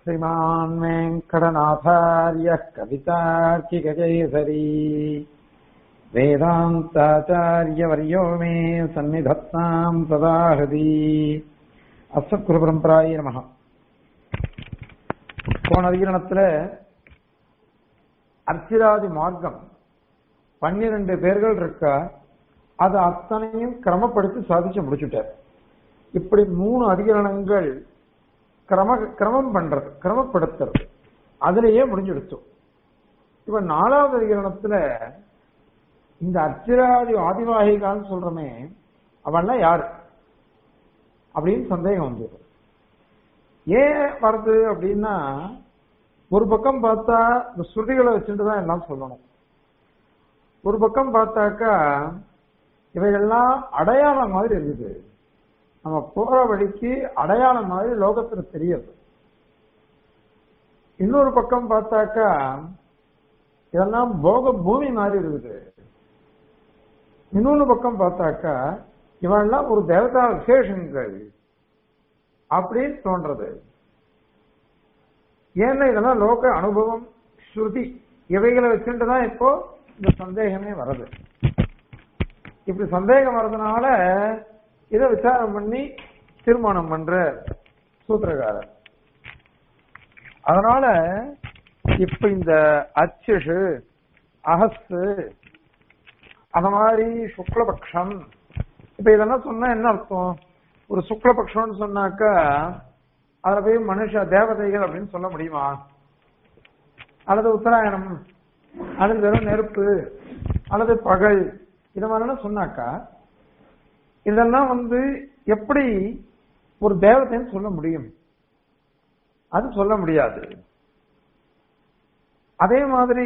श्रीमान् वेङ्कटनाथार्यः कवितार्किकजयसरी वेदान्ताचार्यवर्यो मे सन्निधत्ताम् सदा हृदि அசத்குருபரம்பராய நமக போன அதிகரணத்துல அர்ச்சிராதி மார்க்கம் பன்னிரண்டு பேர்கள் இருக்கா அது அத்தனையும் கிரமப்படுத்தி சாதிச்சு முடிச்சுட்டார் இப்படி மூணு அதிகரணங்கள் கிரம கிரமம் பண்றது கிரமப்படுத்துறது அதுலயே முடிஞ்சுடுச்சோம் இப்ப நாலாவது அதிகரணத்துல இந்த அர்ச்சிராதி ஆதிவாகிகான்னு சொல்றமே அவன்லாம் யாரு அப்படின்னு சந்தேகம் வந்தது ஏன் வருது அப்படின்னா ஒரு பக்கம் பார்த்தா இந்த ஸ்ருதிகளை வச்சுட்டு தான் எல்லாம் சொல்லணும் ஒரு பக்கம் பார்த்தாக்கா இவைகள்லாம் அடையாளம் மாதிரி இருக்குது நம்ம போற வழிக்கு அடையாளம் மாதிரி லோகத்துல தெரியுது இன்னொரு பக்கம் பார்த்தாக்கா இதெல்லாம் போக பூமி மாதிரி இருக்குது இன்னொன்னு பக்கம் பார்த்தாக்கா இவெல்லாம் ஒரு தேவதா விசேஷங்கள் அப்படின்னு தோன்றது ஏன்னா இதெல்லாம் லோக அனுபவம் ஸ்ருதி இவைகளை வச்சுட்டு தான் இப்போ இந்த சந்தேகமே வருது இப்படி சந்தேகம் வர்றதுனால இதை விசாரம் பண்ணி தீர்மானம் பண்ற சூத்திரகாரர் அதனால இப்ப இந்த அச்சுஷு அகசு அந்த மாதிரி சுக்லபக்ஷம் இப்ப இதெல்லாம் சொன்னா என்ன அர்த்தம் ஒரு சுக்லபக்ஷம்னு சொன்னாக்கா அதுல போய் மனுஷ தேவதைகள் அப்படின்னு சொல்ல முடியுமா அல்லது உத்தராயணம் அல்லது வெறும் நெருப்பு அல்லது பகல் இது மாதிரிலாம் சொன்னாக்கா இதெல்லாம் வந்து எப்படி ஒரு தேவதைன்னு சொல்ல முடியும் அது சொல்ல முடியாது அதே மாதிரி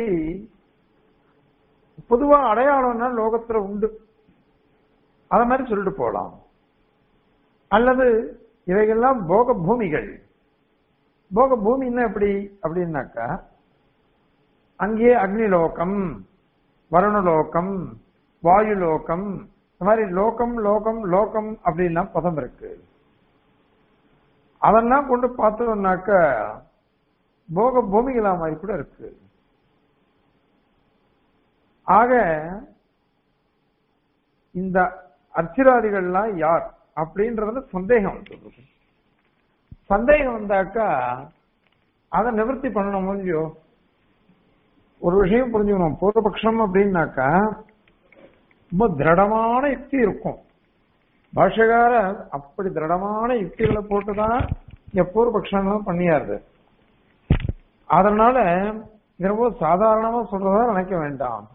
பொதுவா அடையாளம்னா லோகத்துல உண்டு அத மாதிரி சொல்லிட்டு போலாம் அல்லது இவைகள்லாம் போக பூமிகள் போக பூமின்னா எப்படி அப்படின்னாக்கா அங்கேயே அக்னிலோகம் வருணலோகம் வாயு லோகம் இந்த மாதிரி லோகம் லோகம் லோகம் அப்படின்லாம் பதம் இருக்கு அதெல்லாம் கொண்டு பார்த்தோம்னாக்க போக பூமிகளா மாதிரி கூட இருக்கு ஆக இந்த அர்ச்சிராதிகள்லாம் யார் அப்படின்றதுல சந்தேகம் வந்துருக்கு சந்தேகம் வந்தாக்கா அதை நிவர்த்தி பண்ணணும் இல்லையோ ஒரு விஷயம் புரிஞ்சுக்கணும் பூர்வபக்ஷம் அப்படின்னாக்கா ரொம்ப திருடமான யுக்தி இருக்கும் பாஷகார அப்படி திருடமான யுக்திகளை போட்டுதான் பூர்வபக்ஷம்லாம் பண்ணியாருது அதனால இது ரொம்ப சாதாரணமா சொல்றதா நினைக்க வேண்டாம்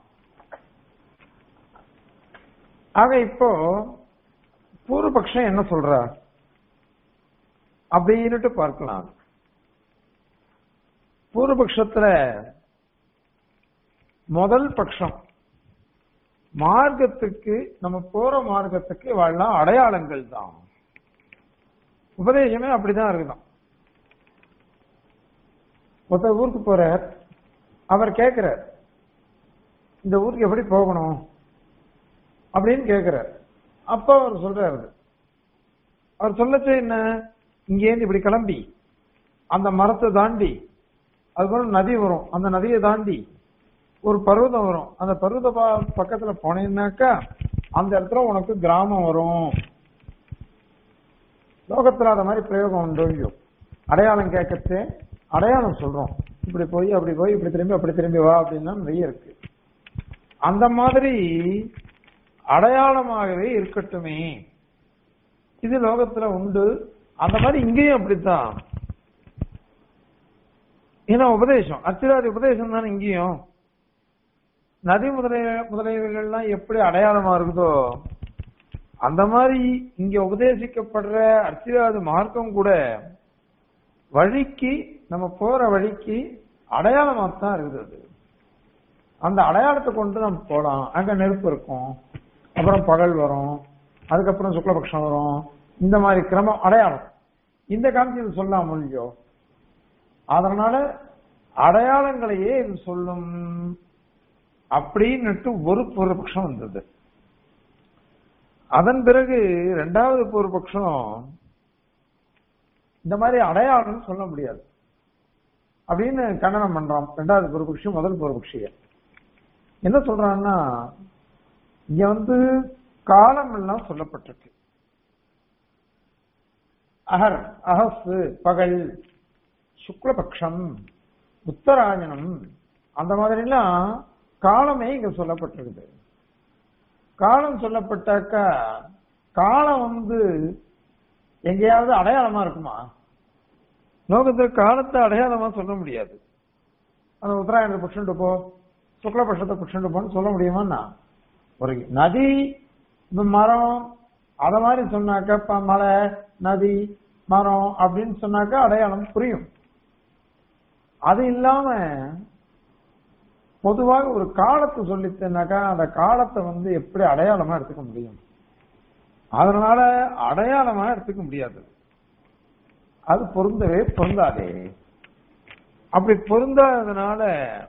ஆக இப்போ பூர்வபக்ஷம் என்ன சொல்ற அப்படின்னுட்டு பார்க்கலாம் பூர்வபக்ஷத்துல முதல் பட்சம் மார்க்கத்துக்கு நம்ம போற மார்க்கத்துக்கு வாழலாம் அடையாளங்கள் தான் உபதேசமே அப்படிதான் இருக்குதான் ஒருத்தர் ஊருக்கு போறார் அவர் கேட்கிறார் இந்த ஊருக்கு எப்படி போகணும் அப்படின்னு கேட்கிறார் அப்ப அவர் சொல்றாரு அவர் சொல்லச்சே என்ன இங்கேருந்து இப்படி கிளம்பி அந்த மரத்தை தாண்டி அதுக்கப்புறம் நதி வரும் அந்த நதியை தாண்டி ஒரு பர்வதம் வரும் அந்த பர்வத பக்கத்துல போனீங்கன்னாக்கா அந்த இடத்துல உனக்கு கிராமம் வரும் லோகத்துல அத மாதிரி பிரயோகம் உண்டு இல்லையோ அடையாளம் கேட்கறது அடையாளம் சொல்றோம் இப்படி போய் அப்படி போய் இப்படி திரும்பி அப்படி திரும்பி வா அப்படின்னா நிறைய இருக்கு அந்த மாதிரி அடையாளமாகவே இருக்கட்டுமே இது லோகத்துல உண்டு அந்த மாதிரி இங்கேயும் அப்படித்தான் ஏன்னா உபதேசம் அச்சிராதி உபதேசம் தானே இங்கேயும் நதி முதலிய முதலியவைகள்லாம் எப்படி அடையாளமா இருக்குதோ அந்த மாதிரி இங்க உபதேசிக்கப்படுற அர்ச்சிராது மார்க்கம் கூட வழிக்கு நம்ம போற வழிக்கு அடையாளமா தான் இருக்குது அந்த அடையாளத்தை கொண்டு நம்ம போலாம் அங்க நெருப்பு இருக்கும் அப்புறம் பகல் வரும் அதுக்கப்புறம் சுக்லபக்ஷம் வரும் இந்த மாதிரி கிரமம் அடையாளம் இந்த காமிச்சு சொல்லலாம் இல்லையோ அதனால அடையாளங்களையே இது சொல்லும் அப்படின்னுட்டு ஒரு பூர்வபக்ஷம் வந்தது அதன் பிறகு இரண்டாவது பூர்வபக்ஷம் இந்த மாதிரி அடையாளம் சொல்ல முடியாது அப்படின்னு கண்டனம் பண்றான் ரெண்டாவது பொறுபக்ஷி முதல் பொறுபக்ஷிய என்ன சொல்றான்னா இங்க வந்து காலம் எல்லாம் சொல்லப்பட்டிருக்கு அகர் அகசு பகல் சுக்லபக்ஷம் உத்தராயணம் அந்த மாதிரிலாம் காலமே இங்க சொல்லப்பட்டிருக்குது காலம் சொல்லப்பட்டாக்கா காலம் வந்து எங்கேயாவது அடையாளமா இருக்குமா லோகத்தில் காலத்தை அடையாளமா சொல்ல முடியாது அந்த உத்தராயணத்தை புஷ்ண்டு போ சுக்லபட்சத்தை புஷ்ண்டு போன்னு சொல்ல முடியுமாண்ணா ஒரு நதி இந்த மரம் அத மாதிரி சொன்னாக்கா ப- மலை நதி மரம் அப்படின்னு சொன்னாக்கா அடையாளம் புரியும் அது இல்லாம பொதுவாக ஒரு காலத்தை சொல்லித்தேனாக்கா அந்த காலத்தை வந்து எப்படி அடையாளமா எடுத்துக்க முடியும் அதனால அடையாளமா எடுத்துக்க முடியாது அது பொருந்தவே பொருந்தாதே அப்படி பொருந்தாததுனால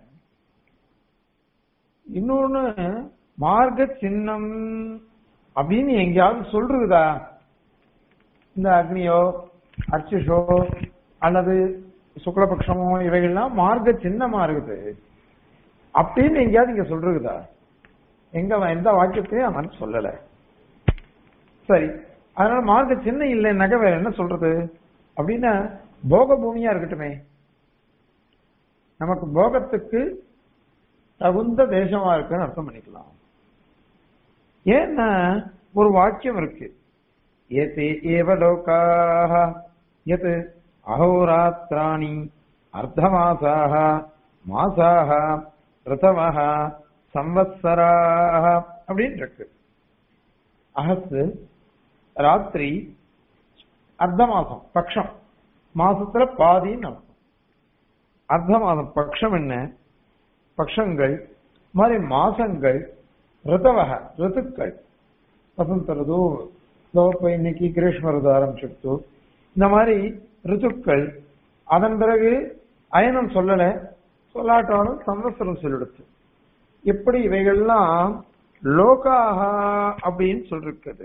இன்னொன்னு மார்க்க சின்னம் அப்படின்னு எங்கேயாவது சொல்றதா இந்த அக்னியோ அர்ச்சிஷோ அல்லது சுக்லபக்ஷமோ இவைகள்லாம் மார்க்க சின்னமா இருக்குது அப்படின்னு எங்கேயாவது இங்க சொல்றதா எங்க அவன் எந்த வாக்கியத்தையும் அவன் சொல்லல சரி அதனால மார்க்க சின்னம் இல்லைன்னாக்க வேற என்ன சொல்றது அப்படின்னா போக பூமியா இருக்கட்டுமே நமக்கு போகத்துக்கு தகுந்த தேசமா இருக்குன்னு அர்த்தம் பண்ணிக்கலாம் ஏன்னா ஒரு வாக்கியம் இருக்கு ஏதே ஏவ லோகாக எத் அகோராத்திராணி அர்த்தமாசாக மாசாக ரிதவக சம்வத்சராக அப்படின்னு இருக்கு அகத்து ராத்திரி அர்த்த மாசம் பக்ஷம் மாசத்துல பாதின்னு அர்த்தம் அர்த்த மாதம் பக்ஷம் என்ன பக்ஷங்கள் மாதிரி மாசங்கள் ரிதவக ரித்துக்கள் வசந்த ரிது இதோ இப்ப இன்னைக்கு கிரீஷ்ம ரிது ஆரம்பிச்சிருத்து இந்த மாதிரி ரித்துக்கள் அதன் பிறகு அயனம் சொல்லல சொல்லாட்டாலும் சம்வத்சரம் சொல்லிடுச்சு இப்படி இவைகள்லாம் லோகாகா அப்படின்னு சொல்லிருக்குது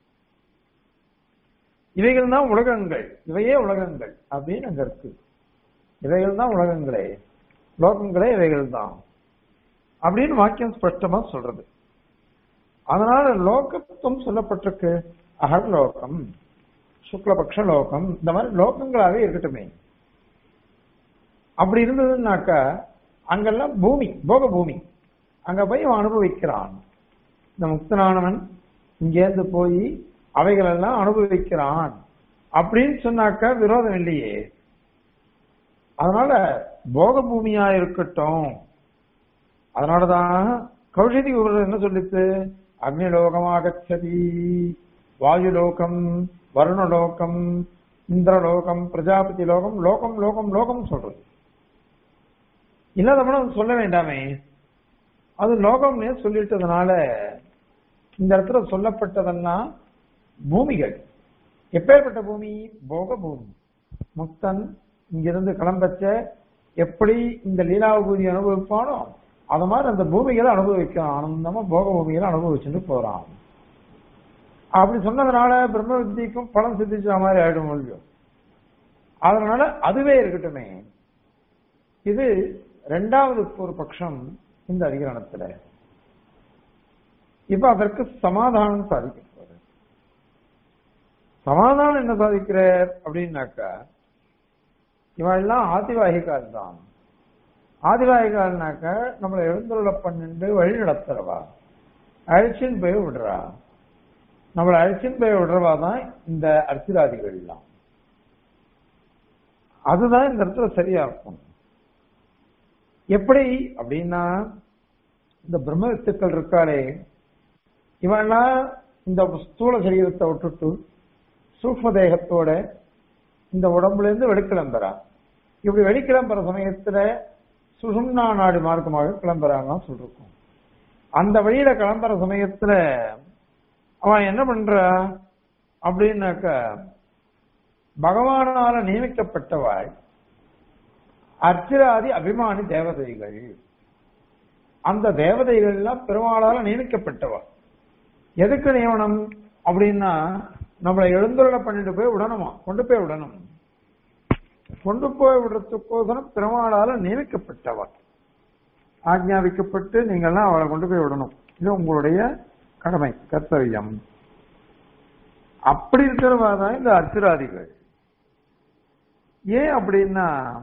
இவைகள் தான் உலகங்கள் இவையே உலகங்கள் அப்படின்னு அங்க இருக்கு இவைகள் தான் உலகங்களே லோகங்களே இவைகள் தான் அப்படின்னு வாக்கியம் ஸ்பஷ்டமா சொல்றது அதனால லோகத்துவம் சொல்லப்பட்டிருக்கு அகர்லோகம் சுக்லபக்ஷ லோகம் இந்த மாதிரி லோகங்களாவே இருக்கட்டுமே அப்படி இருந்ததுன்னாக்கா அங்கெல்லாம் பூமி போக பூமி அங்க போய் அவன் அனுபவிக்கிறான் இந்த முக்தனானவன் இங்கேருந்து போய் அவைகளெல்லாம் அனுபவிக்கிறான் அப்படின்னு சொன்னாக்கா விரோதம் இல்லையே அதனால போக பூமியா இருக்கட்டும் அதனாலதான் கௌஷதி உபநிஷம் என்ன சொல்லித்து அக்னிலோகமாகச்சதி வாயுலோகம் வருணலோகம் இந்திரலோகம் பிரஜாபதி லோகம் லோகம் லோகம் லோகம் சொல்றது இல்லாதவன சொல்ல வேண்டாமே அது லோகம்னே சொல்லிட்டதுனால இந்த இடத்துல சொல்லப்பட்டதெல்லாம் பூமிகள் எப்பேற்பட்ட பூமி போக பூமி முக்தன் இங்கிருந்து கிளம்பச்ச எப்படி இந்த லீலாபூதி அனுபவிப்பானோ அது மாதிரி அந்த பூமிகளை அனுபவிக்கிறான் ஆனந்தமா போக பூமிகளை அனுபவிச்சுட்டு போறான் அப்படி சொன்னதுனால பிரம்ம வித்தியக்கும் பலம் சித்திச்ச மாதிரி ஆயிடும் முடியும் அதனால அதுவே இருக்கட்டுமே இது ரெண்டாவது ஒரு பட்சம் இந்த அதிகரணத்துல இப்ப அதற்கு சமாதானம் சாதிக்கிறார் சமாதானம் என்ன சாதிக்கிறார் அப்படின்னாக்கா இவன் எல்லாம் ஆதிவாகிகால் தான் ஆதிவாகிகால்னாக்க நம்மளை எழுந்துள்ள பன்னெண்டு வழி நடத்துறவா அழிச்சின் போய் விடுறா நம்மளை அழிச்சின் போய் விடுறவா தான் இந்த அர்ச்சிராதிகள் எல்லாம் அதுதான் இந்த இடத்துல சரியா இருக்கும் எப்படி அப்படின்னா இந்த பிரம்ம வித்துக்கள் இருக்காளே இவெல்லாம் இந்த ஸ்தூல சரீரத்தை விட்டுட்டு சூக்ம தேகத்தோட இந்த உடம்புல இருந்து வெளிக்கிளம்புறா இப்படி வெளிக்கிளம்புற சமயத்துல சுசும்னா நாடு மார்க்கமாக கிளம்புறாங்க சொல்லிருக்கோம் அந்த வழியில கிளம்புற சமயத்துல அவன் என்ன பண்றா அப்படின்னாக்க பகவானால நியமிக்கப்பட்டவாள் அர்ச்சிராதி அபிமானி தேவதைகள் அந்த தேவதைகள் எல்லாம் பெருமாளால நியமிக்கப்பட்டவா எதுக்கு நியமனம் அப்படின்னா நம்மளை எழுந்துள்ள பண்ணிட்டு போய் விடணுமா கொண்டு போய் விடணும் கொண்டு போய் விடுறதுக்கோசரம் பெருமாளால நியமிக்கப்பட்டவர் ஆக்ஞாபிக்கப்பட்டு நீங்கள்லாம் அவளை கொண்டு போய் விடணும் இது உங்களுடைய கடமை கர்த்தவியம் அப்படி இருக்கிறவா தான் இந்த அர்த்தராதிகள் ஏன் அப்படின்னா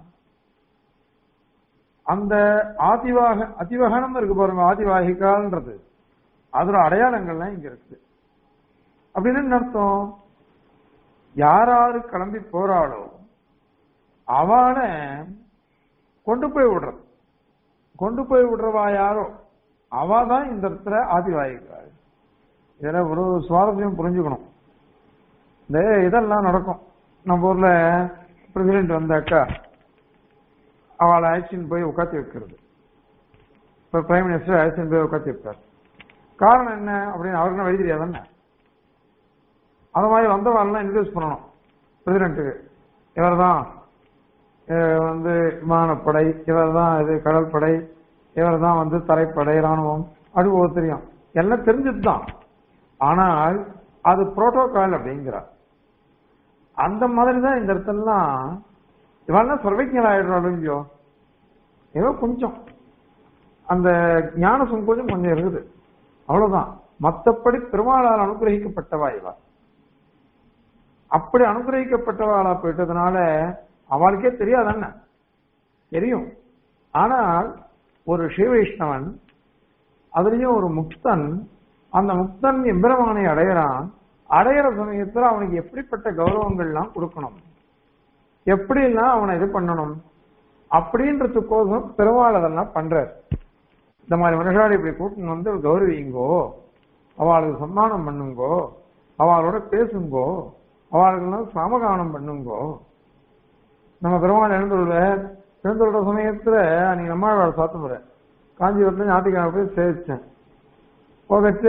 அந்த ஆதிவாக அதிவகனம் இருக்கு பாருங்க ஆதிவாகிகால்ன்றது அதோட அடையாளங்கள்லாம் இங்க இருக்குது அப்படின்னு என்ன அர்த்தம் யார் யாரு கிளம்பி போறாளோ அவனை கொண்டு போய் விடுறது கொண்டு போய் விடுறவா யாரோ அவ தான் இந்த இடத்துல ஆதிவாகிகள் இதுல ஒரு சுவாரஸ்யம் புரிஞ்சுக்கணும் இந்த இதெல்லாம் நடக்கும் நம்ம ஊர்ல பிரசிடென்ட் வந்தாக்கா அவளை ஆக்சின் போய் உட்காத்தி வைக்கிறது இப்ப பிரைம் மினிஸ்டர் ஆக்சின் போய் உட்காத்தி வைப்பார் காரணம் என்ன அப்படின்னு அவருக்கு வழி தெரியாதானே அந்த மாதிரி வந்தவாள்லாம் இன்ட்ரடியூஸ் பண்ணணும் பிரசிடென்ட்டுக்கு இவர் தான் வந்து விமானப்படை இவர் தான் இது கடற்படை இவர் தான் வந்து தரைப்படை ராணுவம் அப்படி ஒரு தெரியும் எல்லாம் தெரிஞ்சது தான் ஆனால் அது புரோட்டோகால் அப்படிங்கிறார் அந்த மாதிரி தான் இந்த இடத்துலலாம் இவெல்லாம் சர்வைக்கியல் ஆயிடுறாள் இல்லையோ ஏதோ கொஞ்சம் அந்த ஞான சங்கோஜம் கொஞ்சம் இருக்குது அவ்வளவுதான் மத்தபடி பெருமாளால் அனுகிரகிக்கப்பட்டவா இவா அப்படி அனுகிரகிக்கப்பட்டவாளா போயிட்டதுனால அவளுக்கே தெரியாதானே தெரியும் ஆனால் ஒரு ஸ்ரீவைஷ்ணவன் அதுலயும் ஒரு முக்தன் அந்த முக்தன் எம்பெருமானை அடையிறான் அடையிற சமயத்துல அவனுக்கு எப்படிப்பட்ட கௌரவங்கள்லாம் கொடுக்கணும் எப்படிலாம் அவனை இது பண்ணணும் அப்படின்றதுக்கோசம் பெருமாள் அதெல்லாம் பண்றார் இந்த மாதிரி மனுஷாடி இப்படி கூட்டின்னு வந்து கௌரவிங்கோ அவளுக்கு சம்மானம் பண்ணுங்கோ அவளோட பேசுங்கோ அவளுக்கெல்லாம் சாமகானம் பண்ணுங்கோ நம்ம பெருமாள் எழுந்துள்ளார் எழுந்துள்ள சமயத்துல நீங்க நம்மாழ்வாழ் சாத்து போற காஞ்சிபுரத்துல ஞாயிற்றுக்கிழமை போய் சேவிச்சேன் போகச்ச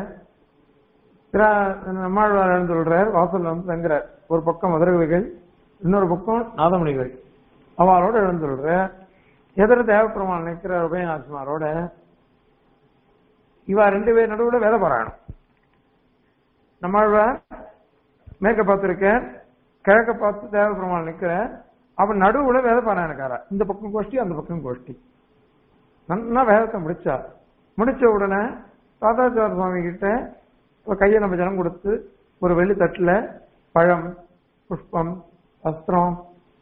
நம்மாழ்வார் எழுந்துள்ளார் வாசல்ல வந்து தங்குறார் ஒரு பக்கம் மதுரகவிகள் இன்னொரு பக்கம் நாதமணிகள் அவளோட எழுந்துள்ளார் எதிர தேவப்பெருமாள் நிற்கிற உபயநாச்சிமாரோட இவா ரெண்டு பேர் நடுவில் வேலை பாராயணும் நம்மாழ்வார் மேற்க பார்த்திருக்கேன் கிழக்க பார்த்து தேவப்பெருமாள் நிற்கிறேன் அப்ப நடுவுல வேத பாராயணக்காரா இந்த பக்கம் கோஷ்டி அந்த பக்கம் கோஷ்டி நல்லா வேதத்தை முடிச்சா முடிச்ச உடனே தாத்தாச்சார சுவாமி கிட்ட ஒரு கையை நம்ம ஜனம் கொடுத்து ஒரு வெள்ளி தட்டுல பழம் புஷ்பம் வஸ்திரம்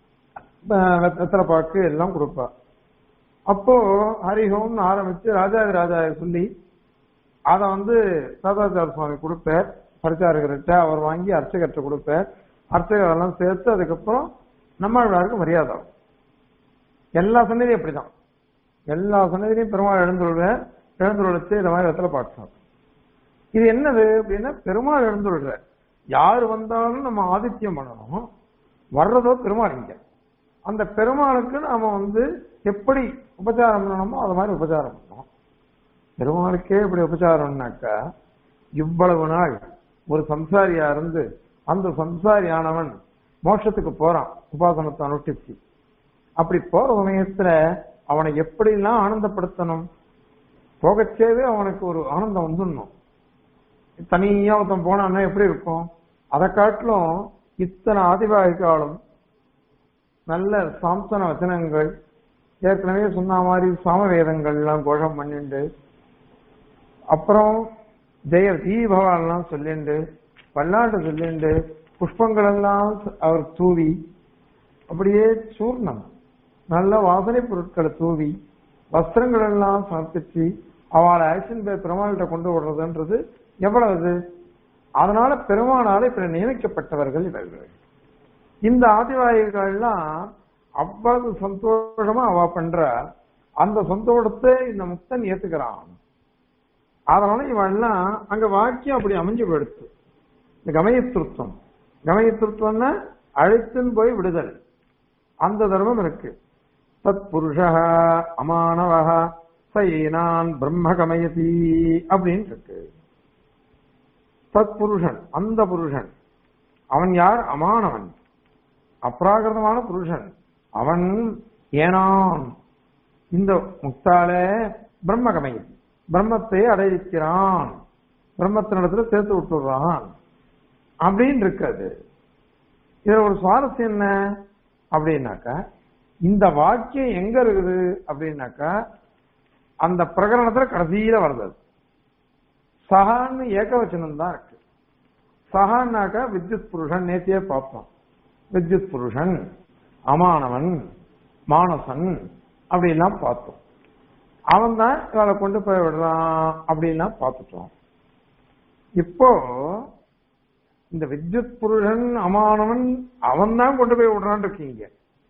வெத்தலை பாக்கு எல்லாம் கொடுப்பா அப்போ ஹரிஹோம்னு ஆரம்பிச்சு ராஜாதி ராஜாவை சொல்லி அதை வந்து தாத்தாச்சார சுவாமி கொடுப்பார் பரிச்சாரகர்கிட்ட அவர் வாங்கி அர்ச்சகர்கிட்ட கொடுப்பார் அர்ச்சகர் எல்லாம் சேர்த்து அதுக்கப்புறம் நம்மாழ்வாருக்கு மரியாதை எல்லா சன்னதியும் அப்படிதான் எல்லா சன்னதிலையும் பெருமாள் எழுந்துள்ளார் எழுந்துள்ளச்சு இந்த மாதிரி இடத்துல பாட்டுறோம் இது என்னது அப்படின்னா பெருமாள் எழுந்துள்ளார் யார் வந்தாலும் நம்ம ஆதித்யம் பண்ணணும் வர்றதோ பெருமாள் இங்க அந்த பெருமாளுக்கு நாம வந்து எப்படி உபச்சாரம் பண்ணணுமோ அது மாதிரி உபச்சாரம் பண்ணணும் பெருமாளுக்கே இப்படி உபச்சாரம்னாக்கா இவ்வளவு நாள் ஒரு சம்சாரியா இருந்து அந்த சம்சாரியானவன் மோட்சத்துக்கு போறான் உபாசனத்தை அனுஷ்டிச்சு அப்படி போற சமயத்துல அவனை எப்படிலாம் ஆனந்தப்படுத்தணும் போகச்சேவே அவனுக்கு ஒரு ஆனந்தம் வந்துடணும் தனியா ஒருத்தன் போனான்னா எப்படி இருக்கும் அதை காட்டிலும் இத்தனை ஆதிவாகிக்காலும் நல்ல சாம்சன வச்சனங்கள் ஏற்கனவே சொன்ன மாதிரி சாமவேதங்கள் எல்லாம் கோஷம் பண்ணிண்டு அப்புறம் ஜெய தீபவான்லாம் சொல்லிண்டு பல்லாண்டு சொல்லிண்டு புஷ்பங்கள் எல்லாம் அவர் தூவி அப்படியே சூர்ணம் நல்ல வாசனை பொருட்களை தூவி வஸ்திரங்கள் எல்லாம் சமர்ப்பிச்சு அவளை ஆக்ஷன் பே பெருமாள்கிட்ட கொண்டு விடுறதுன்றது எவ்வளவு அதனால பெருமானால இப்படி நியமிக்கப்பட்டவர்கள் இவர்கள் இந்த ஆதிவாயிகள்லாம் அவ்வளவு சந்தோஷமா அவ பண்ற அந்த சந்தோஷத்தை இந்த முக்தன் ஏத்துக்கிறான் அதனால இவெல்லாம் அங்க வாக்கியம் அப்படி அமைஞ்சு போயிடுத்து இந்த கமயத்திருத்தம் கமயத்திருத்தம்னா அழைத்துன்னு போய் விடுதல் அந்த தர்மம் இருக்கு தத் புருஷ அமானவ சைனான் பிரம்ம கமயதி அப்படின்னு இருக்கு தத் புருஷன் அந்த புருஷன் அவன் யார் அமானவன் அப்ராகிருதமான புருஷன் அவன் ஏனான் இந்த முக்தால பிரம்ம கமயதி பிரம்மத்தை அடைவிக்கிறான் பிரம்மத்தினிடத்துல சேர்த்து விட்டுறான் அப்படின்னு இருக்காது இதுல ஒரு சுவாரஸ்யம் என்ன அப்படின்னாக்கா இந்த வாக்கியம் எங்க இருக்குது அப்படின்னாக்கா அந்த பிரகரணத்துல கடைசியில வருது அது. சகான்னு ஏகவச்சனம் தான் இருக்கு சகான்னாக்கா வித்யுத் புருஷன் நேத்தியே பார்ப்போம் வித்யுத் புருஷன் அமானவன் மானசன் அப்படின்லாம் பார்த்தோம் அவன் தான் இவளை கொண்டு போய் விடுறான் அப்படின்லாம் பார்த்துட்டோம் இப்போ இந்த வித்யுத் புருஷன் அமானவன் அவன் தான் கொண்டு போய் விடுறான் இருக்கீங்க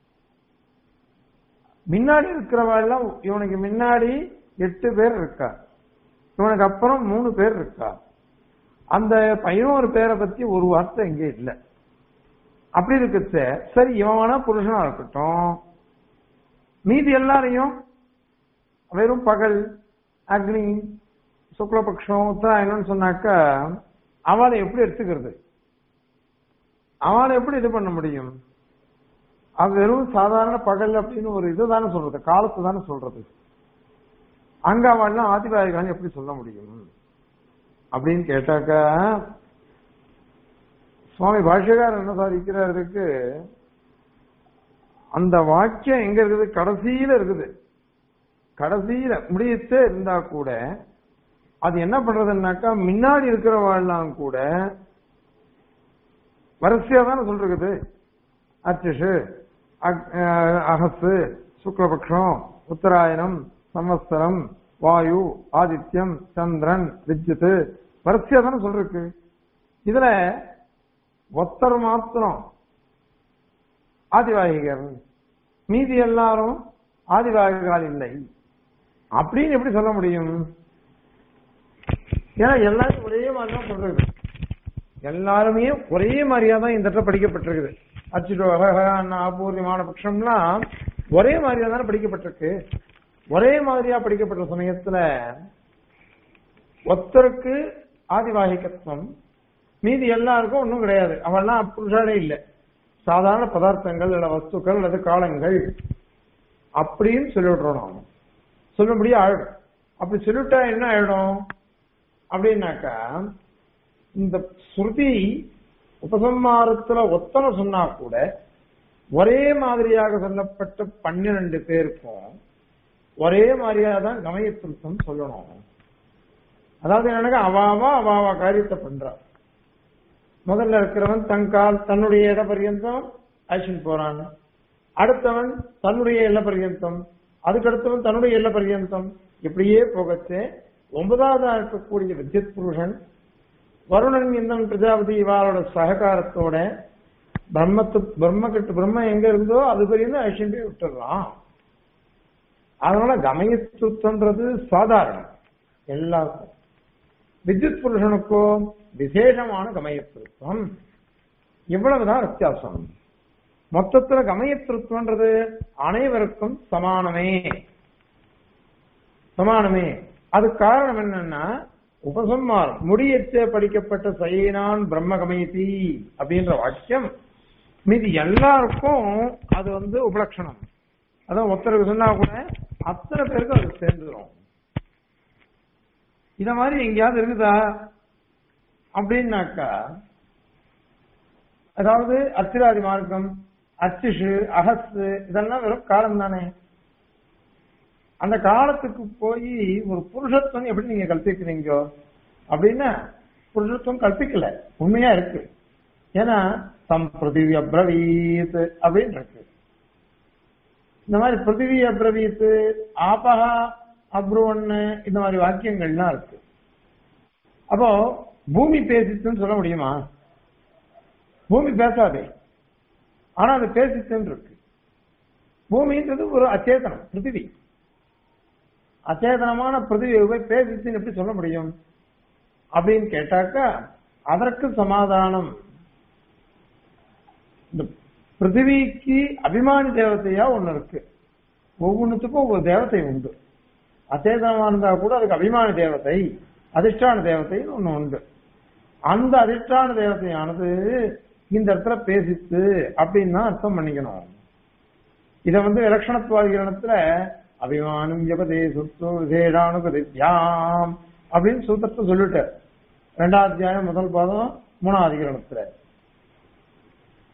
முன்னாடி இருக்கிறவெல்லாம் இவனுக்கு முன்னாடி எட்டு பேர் இருக்கா இவனுக்கு அப்புறம் மூணு பேர் இருக்கா அந்த பதினோரு பேரை பத்தி ஒரு வார்த்தை இங்க இல்ல அப்படி இருக்குச்ச சரி இவன் வேணா புருஷனா இருக்கட்டும் மீதி எல்லாரையும் வெறும் பகல் அக்னி சுக்லபக்ஷம் உத்தராயணம்னு சொன்னாக்கா அவளை எப்படி எடுத்துக்கிறது அவளை எப்படி இது பண்ண முடியும் அது வெறும் சாதாரண பகல் அப்படின்னு ஒரு இதுதானே சொல்றது காலத்து தானே சொல்றது அங்க அவள்லாம் ஆதிவாதிகள் எப்படி சொல்ல முடியும் அப்படின்னு கேட்டாக்கா சுவாமி பாஷ்யக்காரர் என்ன சாதிக்கிறாருக்கு அந்த வாக்கியம் எங்க இருக்குது கடைசியில இருக்குது கடைசியில முடியத்தே இருந்தா கூட அது என்ன பண்றதுன்னாக்கா முன்னாடி இருக்கிறவாள்லாம் கூட வரிசையா தானே சொல்றது அர்ச்சிஷு அக்- அஹ் அகசு சுக்லபக்ஷம் உத்தராயணம் சம்வத்சரம் வாயு ஆதித்யம் சந்திரன் வித்யுத் வரிசையா தானே சொல்றதுக்கு இதுல ஒத்தர் மாத்திரம் ஆதிவாகிகர் மீதி எல்லாரும் ஆதிவாகிகள் இல்லை அப்படின்னு எப்படி சொல்ல முடியும் ஏன்னா எல்லாரும் ஒரே மாதிரி தான் சொல்றது எல்லாருமே ஒரே மாதிரியா தான் இந்த இடத்துல படிக்கப்பட்டிருக்குது அச்சுட்டு அபூர்வமான பட்சம்லாம் ஒரே மாதிரியா தானே படிக்கப்பட்டிருக்கு ஒரே மாதிரியா படிக்கப்பட்ட சமயத்துல ஒத்தருக்கு ஆதிவாகிகத்துவம் மீதி எல்லாருக்கும் ஒன்றும் கிடையாது அவெல்லாம் புருஷாலே இல்லை சாதாரண பதார்த்தங்கள் இல்ல வஸ்துக்கள் அல்லது காலங்கள் அப்படின்னு சொல்லிவிடுறோம் நாம சொல்லும்படியா ஆயிடும் அப்படி சொல்லிவிட்டா என்ன ஆயிடும் அப்படின்னாக்கா இந்த ஸ்ருதி உபசம்மாரத்துல ஒத்தனை சொன்னா கூட ஒரே மாதிரியாக சொல்லப்பட்ட பன்னிரண்டு பேருக்கும் ஒரே மாதிரியா தான் கமயத்திருத்தம் சொல்லணும் அதாவது என்னன்னா அவாவா அவாவா காரியத்தை பண்றா முதல்ல இருக்கிறவன் தங்கால் தன்னுடைய இட பர்யந்தம் அழிச்சுட்டு போறான் அடுத்தவன் தன்னுடைய எல்ல பர்யந்தம் அதுக்கு அடுத்தவன் தன்னுடைய எல்ல பர்யந்தம் இப்படியே போகச்சே ஒன்பதாவதா இருக்கக்கூடிய வித்யுத் புருஷன் வருணன் என்னும் பிரஜாபதி இவாளோட சககாரத்தோட பிரம்மத்து பிரம்ம கிட்ட பிரம்ம எங்க இருந்தோ அது பெரிய அழிச்சுட்டு போய் விட்டுடலாம் அதனால கமயத்துவன்றது சாதாரணம் எல்லாருக்கும் வித்யுத் புருஷனுக்கோ விசேஷமான கமயத்திருத்தம் இவ்வளவுதான் வித்தியாசம் மொத்தத்துல கமயத்திருத்தம்ன்றது அனைவருக்கும் சமானமே சமானமே அது காரணம் என்னன்னா உபசம்மாரம் முடியச்சே படிக்கப்பட்ட சைனான் பிரம்ம கமயதி அப்படின்ற வாக்கியம் மீதி எல்லாருக்கும் அது வந்து உபலட்சணம் அதான் ஒருத்தருக்கு சொன்னா கூட அத்தனை பேருக்கும் அது சேர்ந்துடும் இத மாதிரி எங்கேயாவது இருக்குதா அப்படின்னாக்கா அதாவது அத்திராதி மார்க்கம் அச்சிஷு அகசு இதெல்லாம் வெறும் காலம் தானே அந்த காலத்துக்கு போய் ஒரு புருஷத்துவம் எப்படி நீங்க கல்பிக்கிறீங்க அப்படின்னா புருஷத்துவம் கல்பிக்கல உண்மையா இருக்கு ஏன்னா தம் பிருத்திவி அப்ரவீத் அப்படின்னு இருக்கு இந்த மாதிரி பிருத்திவி அப்ரவீத் ஆபகா அப்ருவன்னு இந்த மாதிரி வாக்கியங்கள்லாம் இருக்கு அப்போ பூமி பேசிச்சுன்னு சொல்ல முடியுமா பூமி பேசாதே ஆனா அது பேசிச்சுன்னு இருக்கு பூமின்றது ஒரு அச்சேதனம் பிருத்திவி அச்சேதனமான பிருத்திவியை போய் பேசிச்சுன்னு எப்படி சொல்ல முடியும் அப்படின்னு கேட்டாக்கா அதற்கு சமாதானம் இந்த பிருத்திவிக்கு அபிமானி தேவதையா ஒண்ணு இருக்கு ஒவ்வொன்றுத்துக்கும் ஒவ்வொரு தேவதை உண்டு அச்சேதனமா இருந்தா கூட அதுக்கு அபிமானி தேவதை அதிஷ்டான தேவதைன்னு ஒண்ணு உண்டு அந்த அதிஷ்டான தேவதையானது இந்த இடத்துல பேசித்து அப்படின்னு தான் அர்த்தம் பண்ணிக்கணும் இத வந்து இலட்சணத்துவாதிகரணத்துல அபிமானம் ஜபதே சுத்து விசேஷானுகதித்யாம் அப்படின்னு சூத்திரத்தை சொல்லிட்டார் ரெண்டாவது அத்தியாயம் முதல் பாதம் மூணாவது அதிகரணத்துல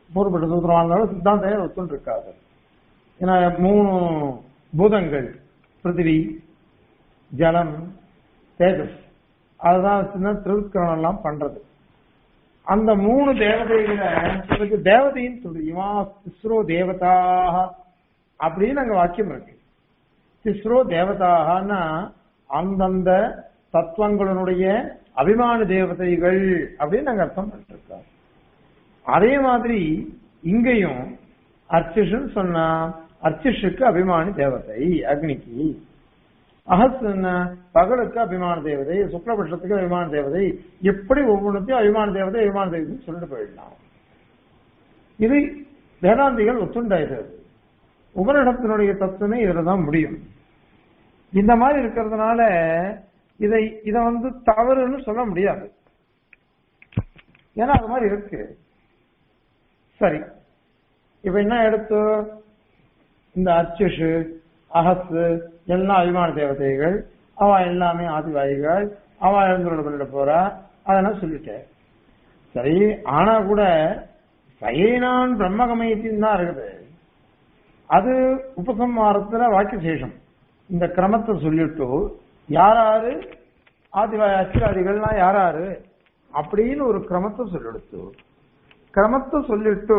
பூர்வப்பட்ட சூத்திரமா இருந்தாலும் சித்தாந்தம் ஒத்துன்னு இருக்காது ஏன்னா மூணு பூதங்கள் பிருத்திவி ஜலம் தேஜஸ் அதுதான் வச்சுதான் திருவிக்கிரமம் எல்லாம் பண்றது அந்த மூணு தேவதைகளை இதுக்கு தேவதைன்னு சொல்லு இவா திஸ்ரோ தேவதாக அப்படின்னு அங்க வாக்கியம் இருக்கு திஸ்ரோ தேவதாகனா அந்தந்த தத்துவங்களுடைய அபிமான தேவதைகள் அப்படின்னு நாங்க அர்த்தம் பண்ணிருக்கோம் அதே மாதிரி இங்கேயும் அர்ச்சிஷன் சொன்னா அர்ச்சிஷுக்கு அபிமானி தேவதை அக்னிக்கு அகஸ் என்ன பகலுக்கு அபிமான தேவதை சுக்லபட்சத்துக்கு அபிமான தேவதை எப்படி ஒவ்வொன்றுத்தையும் அபிமான தேவதை அபிமான தேவதை சொல்லிட்டு போயிடலாம் இது வேதாந்திகள் ஒத்துண்டாயிரு உபரிடத்தினுடைய தத்துவமே இதுல தான் முடியும் இந்த மாதிரி இருக்கிறதுனால இதை இத வந்து தவறுன்னு சொல்ல முடியாது ஏன்னா அது மாதிரி இருக்கு சரி இப்ப என்ன எடுத்து இந்த அச்சுஷு அகசு எல்லாம் அபிமான தேவதைகள் அவ எல்லாமே ஆதிவாயிகள் அவ எழுந்துள்ள பண்ணிட போறா அதெல்லாம் சொல்லிட்டேன் சரி ஆனா கூட சயனான் பிரம்மகமயத்தின் தான் இருக்குது அது உபசம்மாரத்துல வாக்கிய சேஷம் இந்த கிரமத்தை சொல்லிட்டு யாராரு ஆதிவாய அச்சிராதிகள்லாம் யாராரு அப்படின்னு ஒரு கிரமத்தை சொல்லிடுத்து கிரமத்தை சொல்லிட்டு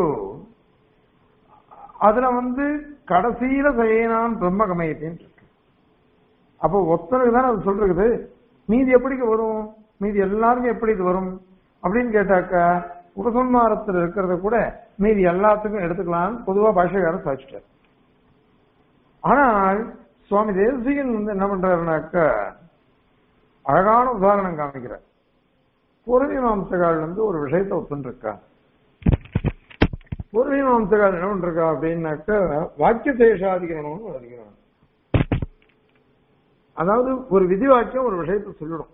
அதுல வந்து கடைசியில சயனான் பிரம்மகமயத்தின் இருக்கு அப்போ ஒத்தனுக்கு தானே அது சொல்றது மீதி எப்படிக்கு வரும் மீதி எல்லாருக்கும் எப்படி இது வரும் அப்படின்னு கேட்டாக்கா உபசன்மாரத்தில் இருக்கிறத கூட மீதி எல்லாத்துக்கும் எடுத்துக்கலாம் பொதுவா பாஷகாரர் சாதிச்சிட்டார் ஆனால் சுவாமி தேசிகன் வந்து என்ன பண்றாருனாக்கா அழகான உதாரணம் காமிக்கிறார் பூர்வீமாம்சகால் வந்து ஒரு விஷயத்தை ஒத்துருக்கா பூர்வீமாம்சகால் என்ன பண்றா அப்படின்னாக்கா வாக்கிய சேஷாதிகரணம்னு ஒரு அதிகரணம் அதாவது ஒரு விதி வாக்கியம் ஒரு விஷயத்தை சொல்லிடும்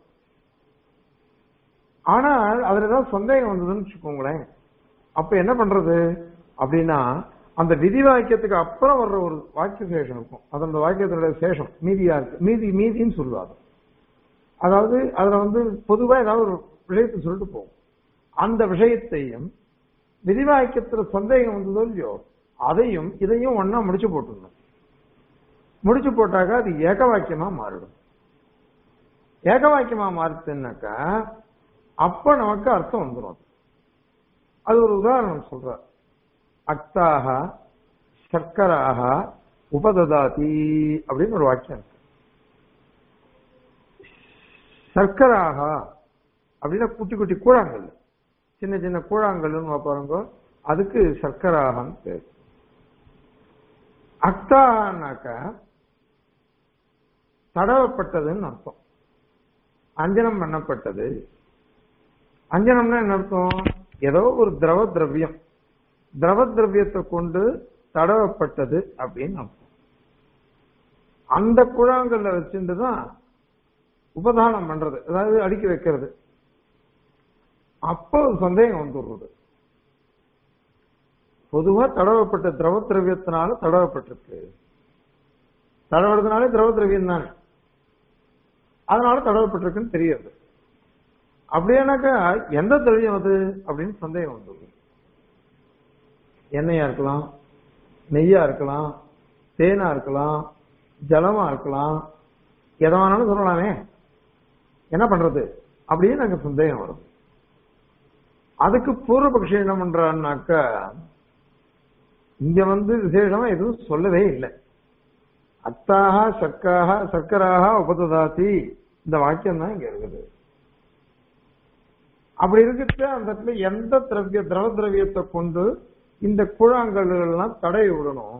ஆனால் அதுல ஏதாவது சந்தேகம் வந்ததுன்னு வச்சுக்கோங்களேன் அப்ப என்ன பண்றது அப்படின்னா அந்த விதி வாக்கியத்துக்கு அப்புறம் வர்ற ஒரு வாக்கிய சேஷம் இருக்கும் அது அந்த வாக்கியத்தினுடைய சேஷம் மீதியா இருக்கு மீதி மீதின்னு சொல்லுவாங்க அதாவது அதுல வந்து பொதுவா ஏதாவது ஒரு விஷயத்தை சொல்லிட்டு போகும் அந்த விஷயத்தையும் விதி வாக்கியத்துல சந்தேகம் வந்ததோ இல்லையோ அதையும் இதையும் ஒன்னா முடிச்சு போட்டுருணும் முடிச்சு போட்டாக்க அது ஏக வாக்கியமா மாறிடும் ஏக வாக்கியமா மாறுச்சுன்னாக்கா அப்ப நமக்கு அர்த்தம் வந்துடும் அது ஒரு உதாரணம் சொல்ற அக்தாக சர்க்கராக உபததாதி அப்படின்னு ஒரு வாக்கியம் இருக்கு சர்க்கராக அப்படின்னா குட்டி குட்டி கூழாங்கல் சின்ன சின்ன கூழாங்கல்னு பாருங்க அதுக்கு சர்க்கராகன்னு பேர் அக்தானாக்கா தடவப்பட்டதுன்னு அர்த்தம் அஞ்சனம் பண்ணப்பட்டது அஞ்சனம்னா என்ன அர்த்தம் ஏதோ ஒரு திரவ திரவியம் திரவ திரவியத்தை கொண்டு தடவப்பட்டது அப்படின்னு அர்த்தம் அந்த குழாங்கல்ல வச்சுட்டு தான் உபதானம் பண்றது அதாவது அடுக்கி வைக்கிறது அப்போ ஒரு சந்தேகம் வந்துடுறது பொதுவா தடவப்பட்ட திரவ திரவியத்தினால தடவப்பட்டிருக்கு தடவுறதுனாலே திரவ திரவியம் தானே அதனால தடவப்பட்டிருக்குன்னு தெரியாது அப்படியானாக்கா எந்த திரவியம் அது அப்படின்னு சந்தேகம் வந்துடும் எண்ணெயா இருக்கலாம் நெய்யா இருக்கலாம் தேனா இருக்கலாம் ஜலமா இருக்கலாம் எதை வேணாலும் சொல்லலாமே என்ன பண்றது அப்படின்னு எனக்கு சந்தேகம் வரும் அதுக்கு பூர்வபக்ஷி என்ன பண்றான்னாக்கா இங்க வந்து விசேஷமா எதுவும் சொல்லவே இல்லை அத்தாக சர்க்காக சர்க்கராக உபததாத்தி இந்த வாக்கியம் தான் இங்க இருக்குது அப்படி இருக்கிறது அந்த இடத்துல எந்த திரவிய திரவ திரவியத்தை கொண்டு இந்த கூழாங்கல்கள் எல்லாம் தடவி விடணும்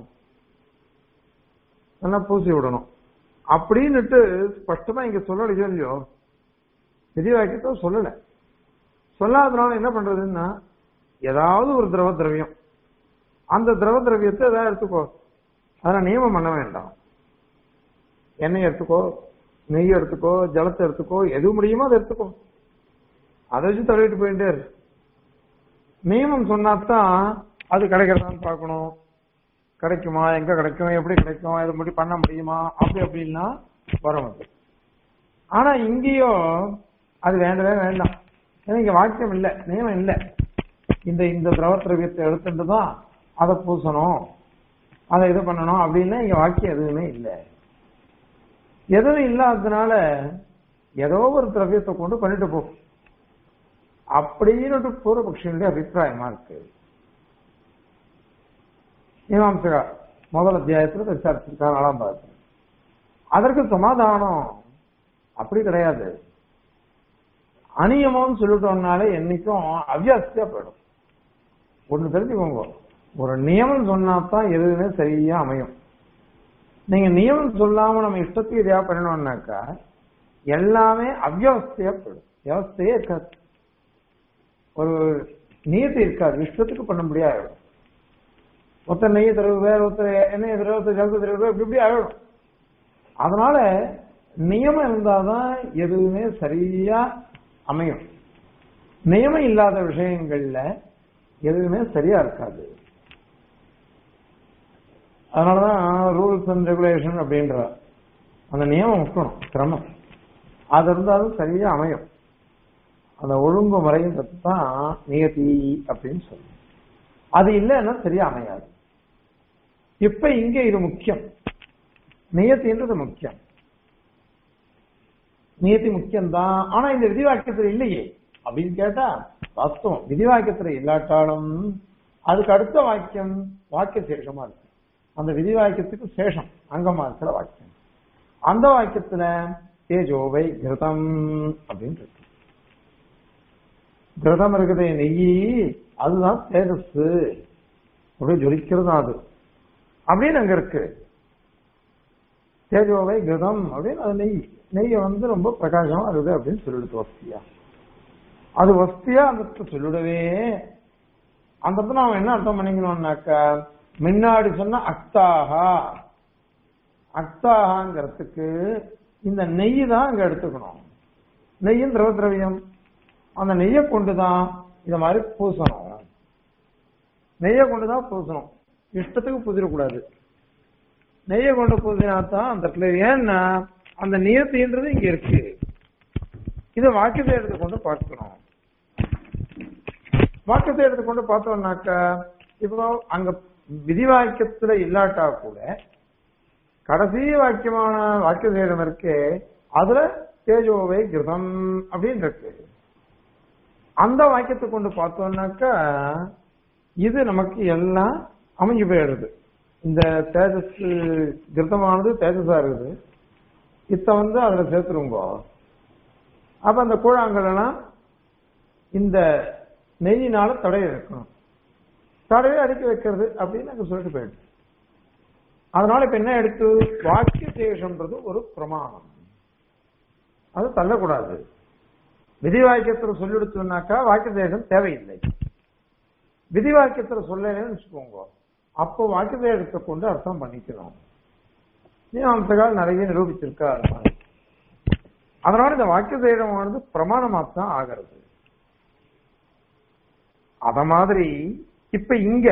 நல்லா பூசி விடணும் அப்படின்னுட்டு ஸ்பஷ்டமா இங்க சொல்லலையோ இல்லையோ விதி வாக்கியத்தை சொல்லல சொல்லாதனால என்ன பண்றதுன்னா ஏதாவது ஒரு திரவ திரவியம் அந்த திரவ திரவியத்தை ஏதாவது எடுத்துக்கோ அதெல்லாம் நியமம் பண்ண வேண்டாம் எண்ணெய் எடுத்துக்கோ நெய் எடுத்துக்கோ ஜலத்தை எடுத்துக்கோ எது முடியுமோ அதை எடுத்துக்கோ அதை வச்சு தடவிட்டு போயிட்டே இரு நியமம் சொன்னாதான் அது கிடைக்கிறதான்னு பார்க்கணும் கிடைக்குமா எங்க கிடைக்கும் எப்படி கிடைக்கும் இது முடி பண்ண முடியுமா அப்படி அப்படின்னா வரும் அது ஆனா இங்கேயும் அது வேண்டவே வேண்டாம் ஏன்னா இங்க வாக்கியம் இல்ல நியமம் இல்ல இந்த இந்த திரவ திரவியத்தை எடுத்துட்டு தான் அதை பூசணும் அதை இது பண்ணணும் அப்படின்னு இங்க வாக்கியம் எதுவுமே இல்லை எதுவும் இல்லாததுனால ஏதோ ஒரு திரவியத்தை கொண்டு பண்ணிட்டு போ அப்படின்னு பூர்வபக்ஷனுடைய அபிப்பிராயமா இருக்கு மீமாம்சகா முதல் அத்தியாயத்துல விசாரிச்சிருக்காங்க நாலாம் பார்த்து அதற்கு சமாதானம் அப்படி கிடையாது அநியமம்னு சொல்லிட்டோம்னாலே என்னைக்கும் அவ்யாஸ்தியா போயிடும் ஒண்ணு தெரிஞ்சுக்கோங்க ஒரு நியமம் சொன்னா தான் எதுவுமே சரியா அமையும் நீங்க நியமம் சொல்லாம நம்ம இஷ்டத்துக்கு எதையா பண்ணணும்னாக்கா எல்லாமே அவ்யவஸ்தையா போயிடும் வியவஸ்தையே இருக்காது ஒரு நியத்தை இருக்காது இஷ்டத்துக்கு பண்ண முடியாது ஒருத்தர் நெய்ய தருவு வேற ஒருத்தர் எண்ணெய் தருவு ஒருத்தர் ஜலத்தை தருவு இப்படி இப்படி ஆயிடும் அதனால நியமம் இருந்தாதான் எதுவுமே சரியா அமையும் நியமம் இல்லாத விஷயங்கள்ல எதுவுமே சரியா இருக்காது அதனாலதான் ரூல்ஸ் அண்ட் ரெகுலேஷன் அப்படின்ற அந்த நியமம் இருக்கணும் கிரமம் அது இருந்தாலும் சரியா அமையும் அந்த ஒழுங்கு முறைன்றது தான் நியதி அப்படின்னு சொல்லுவோம் அது இல்லைன்னா சரியா அமையாது இப்ப இங்க இது முக்கியம் நியத்தின்றது முக்கியம் நியத்தி முக்கியம்தான் ஆனா இந்த விதிவாக்கியத்துல இல்லையே அப்படின்னு கேட்டா வாஸ்தவம் விதிவாக்கியத்துல இல்லாட்டாலும் அதுக்கு அடுத்த வாக்கியம் வாக்கிய சீர்கமா இருக்கு அந்த விதிவாக்கியத்துக்கு சேஷம் அங்கமா இருக்கிற வாக்கியம் அந்த வாக்கியத்துல தேஜோவை கிருதம் அப்படின்னு இருக்கு கிருதம் இருக்குது நெய் அதுதான் தேஜஸ் அப்படியே ஜொலிக்கிறது தான் அது அப்படின்னு அங்க இருக்கு தேஜோவை கிருதம் அப்படின்னு அது நெய் நெய்ய வந்து ரொம்ப பிரகாசமா இருக்குது அப்படின்னு சொல்லிடுது வஸ்தியா அது வஸ்தியா அந்த சொல்லிடவே அந்த இடத்துல நாம என்ன அர்த்தம் பண்ணிக்கணும்னாக்கா முன்னாடி சொன்ன அக்தாகா அக்தாகாங்கிறதுக்கு இந்த நெய் தான் அங்க எடுத்துக்கணும் நெய்யும் திரவ திரவியம் அந்த நெய்யை கொண்டுதான் இத மாதிரி பூசணும் நெய்யை கொண்டுதான் பூசணும் இஷ்டத்துக்கு பூசிடக்கூடாது நெய்யை கொண்டு பூசினா தான் அந்த இடத்துல ஏன்னா அந்த நியத்தின்றது இங்க இருக்கு இத வாக்கியத்தை எடுத்துக்கொண்டு பார்க்கணும் வாக்கியத்தை எடுத்துக்கொண்டு பார்த்தோம்னாக்கா இப்போ அங்க விதி வாக்கியத்துல இல்லாட்டா கூட கடைசி வாக்கியமான வாக்கிய சேதம் இருக்கு அதுல தேஜோவை கிருதம் அப்படின்னு இருக்கு அந்த வாக்கியத்தை கொண்டு பார்த்தோம்னாக்கா இது நமக்கு எல்லாம் அமைஞ்சு போயிடுது இந்த தேஜஸ் கிருத்தமானது தேஜஸா இருக்குது இத்த வந்து அதுல சேர்த்துருங்க அப்ப அந்த கூழாங்கல் எல்லாம் இந்த நெய்யினால தடைய இருக்கணும் தடையை அடுக்கி வைக்கிறது அப்படின்னு அங்க சொல்லிட்டு போயிடுது அதனால இப்ப என்ன எடுத்து வாக்கிய சேஷம்ன்றது ஒரு பிரமாணம் அது தள்ளக்கூடாது விதி வாக்கியத்துல சொல்லிடுச்சுனாக்கா வாக்கிய சேஷம் தேவையில்லை விதி வாக்கியத்துல சொல்லலன்னு வச்சுக்கோங்க அப்போ வாக்கிய சேஷத்தை கொண்டு அர்த்தம் பண்ணிக்கணும் மீமாம்சகால் நிறைய நிரூபிச்சிருக்கா அது மாதிரி அதனால இந்த வாக்கிய சேஷமானது பிரமாணமா தான் ஆகிறது அத மாதிரி இப்ப இங்க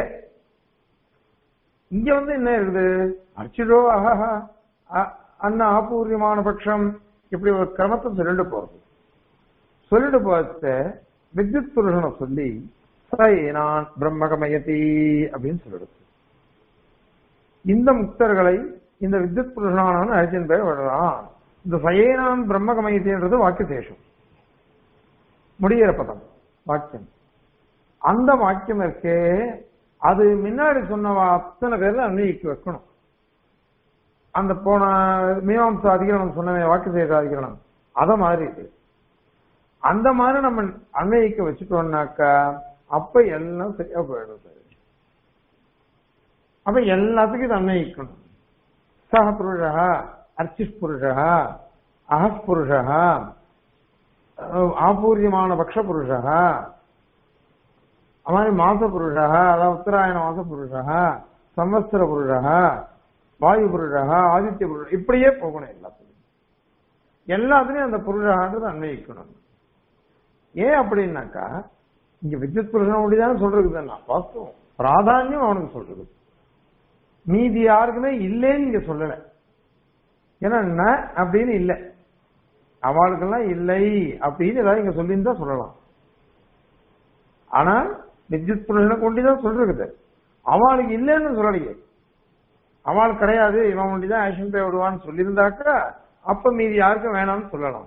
இங்க வந்து என்ன இருக்குது அர்ச்சிதோ அஹஹா அண்ணா ஆபூர்யமான பட்சம் இப்படி ஒரு கிரமத்தை சொல்லிட்டு போறது சொல்லிட்டு போச்சு வித்யுத் புருஷனை சொல்லி சை நான் பிரம்மகமயதி அப்படின்னு சொல்லிடுச்சு இந்த முக்தர்களை இந்த வித்யுத் புருஷனானவன் அர்ஜுன் பேர் விடுறான் இந்த சயேனான் பிரம்மகமயத்தின்றது வாக்கிய சேஷம் முடிகிற பதம் வாக்கியம் அந்த வாக்கியம் இருக்கே அது முன்னாடி சொன்ன அத்தனை பேர்ல அன்வயிக்கு வைக்கணும் அந்த போன மீமாம்ச அதிகரணம் சொன்ன வாக்கு செய்த அதிகரணம் அத மாதிரி இது அந்த மாதிரி நம்ம அன்வயிக்க வச்சுட்டோம்னாக்கா அப்ப எல்லாம் சரியா போயிடுது அப்ப எல்லாத்துக்கும் இது அன்வயிக்கணும் சக புருஷா அர்ச்சிஷ் புருஷா அஹஸ் புருஷா ஆபூர்யமான பக்ஷ புருஷா மாதிரி மாச புருஷா அதாவது உத்தராயண மாச புருஷா சம்வத்சர புருஷா வாயு புருஷா ஆதித்ய புருஷா இப்படியே போகணும் எல்லாத்துக்கும் எல்லாத்துலயும் அந்த புருஷான்றது அன்வயிக்கணும் ஏன் அப்படின்னாக்கா இங்க வித்யுத் புருஷன் அப்படிதான் சொல்றது வாஸ்தவம் பிராதானியம் அவனுக்கு சொல்றது மீதி யாருக்குமே இல்லைன்னு இங்க சொல்லல ஏன்னா ந அப்படின்னு இல்லை அவளுக்கெல்லாம் இல்லை அப்படின்னு ஏதாவது இங்க சொல்லியிருந்தா சொல்லலாம் ஆனா வித்யுத் புருஷனை கொண்டுதான் சொல்றது அவளுக்கு இல்லைன்னு சொல்லலையே அவள் கிடையாது இவன் ஒண்டிதான் ஆக்ஷன் பே விடுவான்னு சொல்லியிருந்தாக்கா அப்ப மீதி யாருக்கும் வேணாம்னு சொல்லலாம்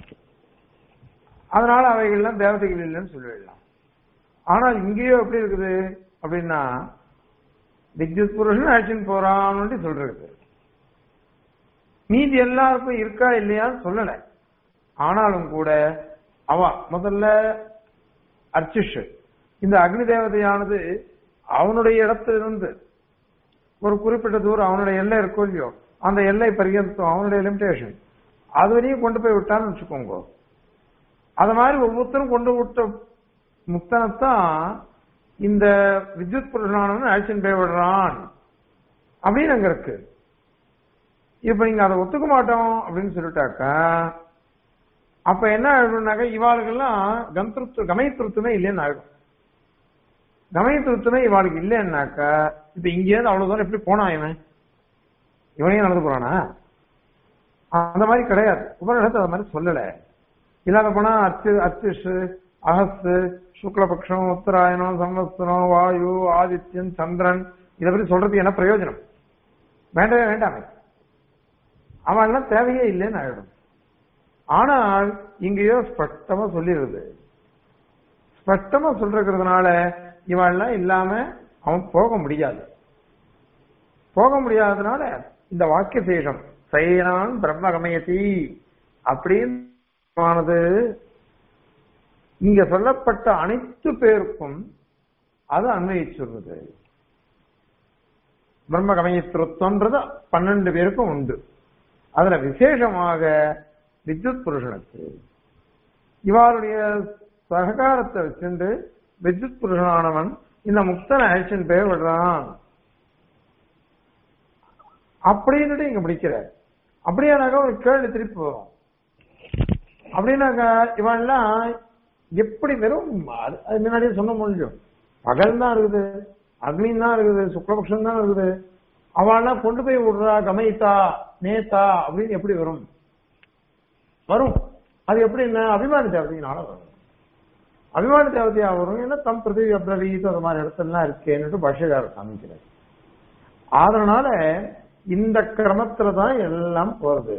அதனால அவைகள்லாம் தேவதைகள் இல்லைன்னு சொல்லிடலாம் ஆனால் இங்கேயோ எப்படி இருக்குது அப்படின்னா வித்யுத் புருஷன் ஆக்ஷன் போறான்னு சொல்றது மீதி எல்லாருக்கும் இருக்கா இல்லையான்னு சொல்லல ஆனாலும் கூட அவ முதல்ல அர்ச்சிஷ் இந்த அக்னி தேவதையானது அவனுடைய இடத்திலிருந்து ஒரு குறிப்பிட்ட தூரம் அவனுடைய எல்லை இருக்கும் இல்லையோ அந்த எல்லை பரியந்தம் அவனுடைய லிமிடேஷன் அது வரையும் கொண்டு போய் விட்டான்னு வச்சுக்கோங்க அது மாதிரி ஒவ்வொருத்தரும் கொண்டு விட்ட முத்தனத்தான் இந்த வித்யுத் புருஷனானவன் ஆக்ஷன் போய் விடுறான் அப்படின்னு அங்க இருக்கு இப்ப நீங்க அதை ஒத்துக்க மாட்டோம் அப்படின்னு சொல்லிட்டாக்கா அப்ப என்ன ஆயிடும்னாக்கா இவாளுக்கெல்லாம் கந்திருத்து கமைத்திருத்துமே இல்லைன்னு ஆயிடும் கமைத்திருத்துமே இவாளுக்கு இல்லைன்னாக்கா இப்ப இங்க இருந்து அவ்வளவு தூரம் எப்படி போனா இவன் இவனையும் நடந்து போறானா அந்த மாதிரி கிடையாது உபநிடத்தை அது மாதிரி சொல்லல இல்லாத போனா அச்சு அச்சுஷ் அகசு சுக்லபக்ஷம் உத்தராயணம் சம்வத்சரம் வாயு ஆதித்யன் சந்திரன் இதை பத்தி சொல்றதுக்கு என்ன பிரயோஜனம் வேண்டவே வேண்டாமே அவன் எல்லாம் தேவையே இல்லைன்னு ஆயிடும் ஆனால் இங்கேயோ ஸ்பஷ்டமா சொல்லிடுது ஸ்பஷ்டமா சொல்றதுனால இவெல்லாம் இல்லாம அவன் போக முடியாது போக முடியாததுனால இந்த வாக்கிய சேஷம் சைனான் பிரம்மகமயதி அப்படின்னு இங்க சொல்லப்பட்ட அனைத்து பேருக்கும் அது அன்வயிச்சுள்ளது பிரம்மகமயத்திருத்தம்ன்றது பன்னெண்டு பேருக்கும் உண்டு அதுல விசேஷமாக வித்யுத் புருஷனுக்கு இவருடைய சககாரத்தை வச்சுண்டு வித்யுத் புருஷனானவன் இந்த முக்தன ஆக்ஷன் பேர் விடுறான் அப்படின்னுட்டு இங்க முடிக்கிறார் அப்படியானாக்கா ஒரு கேள்வி திருப்பி வரும் அப்படின்னாக்கா இவன்லாம் எப்படி வெறும் அது அது முன்னாடியே சொன்ன முடியும் பகல் தான் இருக்குது அக்னி தான் இருக்குது சுக்லபக்ஷம் தான் இருக்குது அவள்லாம் கொண்டு போய் விடுறா கமைத்தா நேத்தா அப்படின்னு எப்படி வரும் வரும் அது எப்படி என்ன அபிமான தேவதையினால வரும் அபிமான தேவதையா வரும் ஏன்னா தம் பிருத்திவி அப்ரவீத் அது மாதிரி இடத்துலாம் இருக்கேன்னு பாஷ்யக்காரர் காமிக்கிறார் அதனால இந்த கிரமத்துல தான் எல்லாம் போறது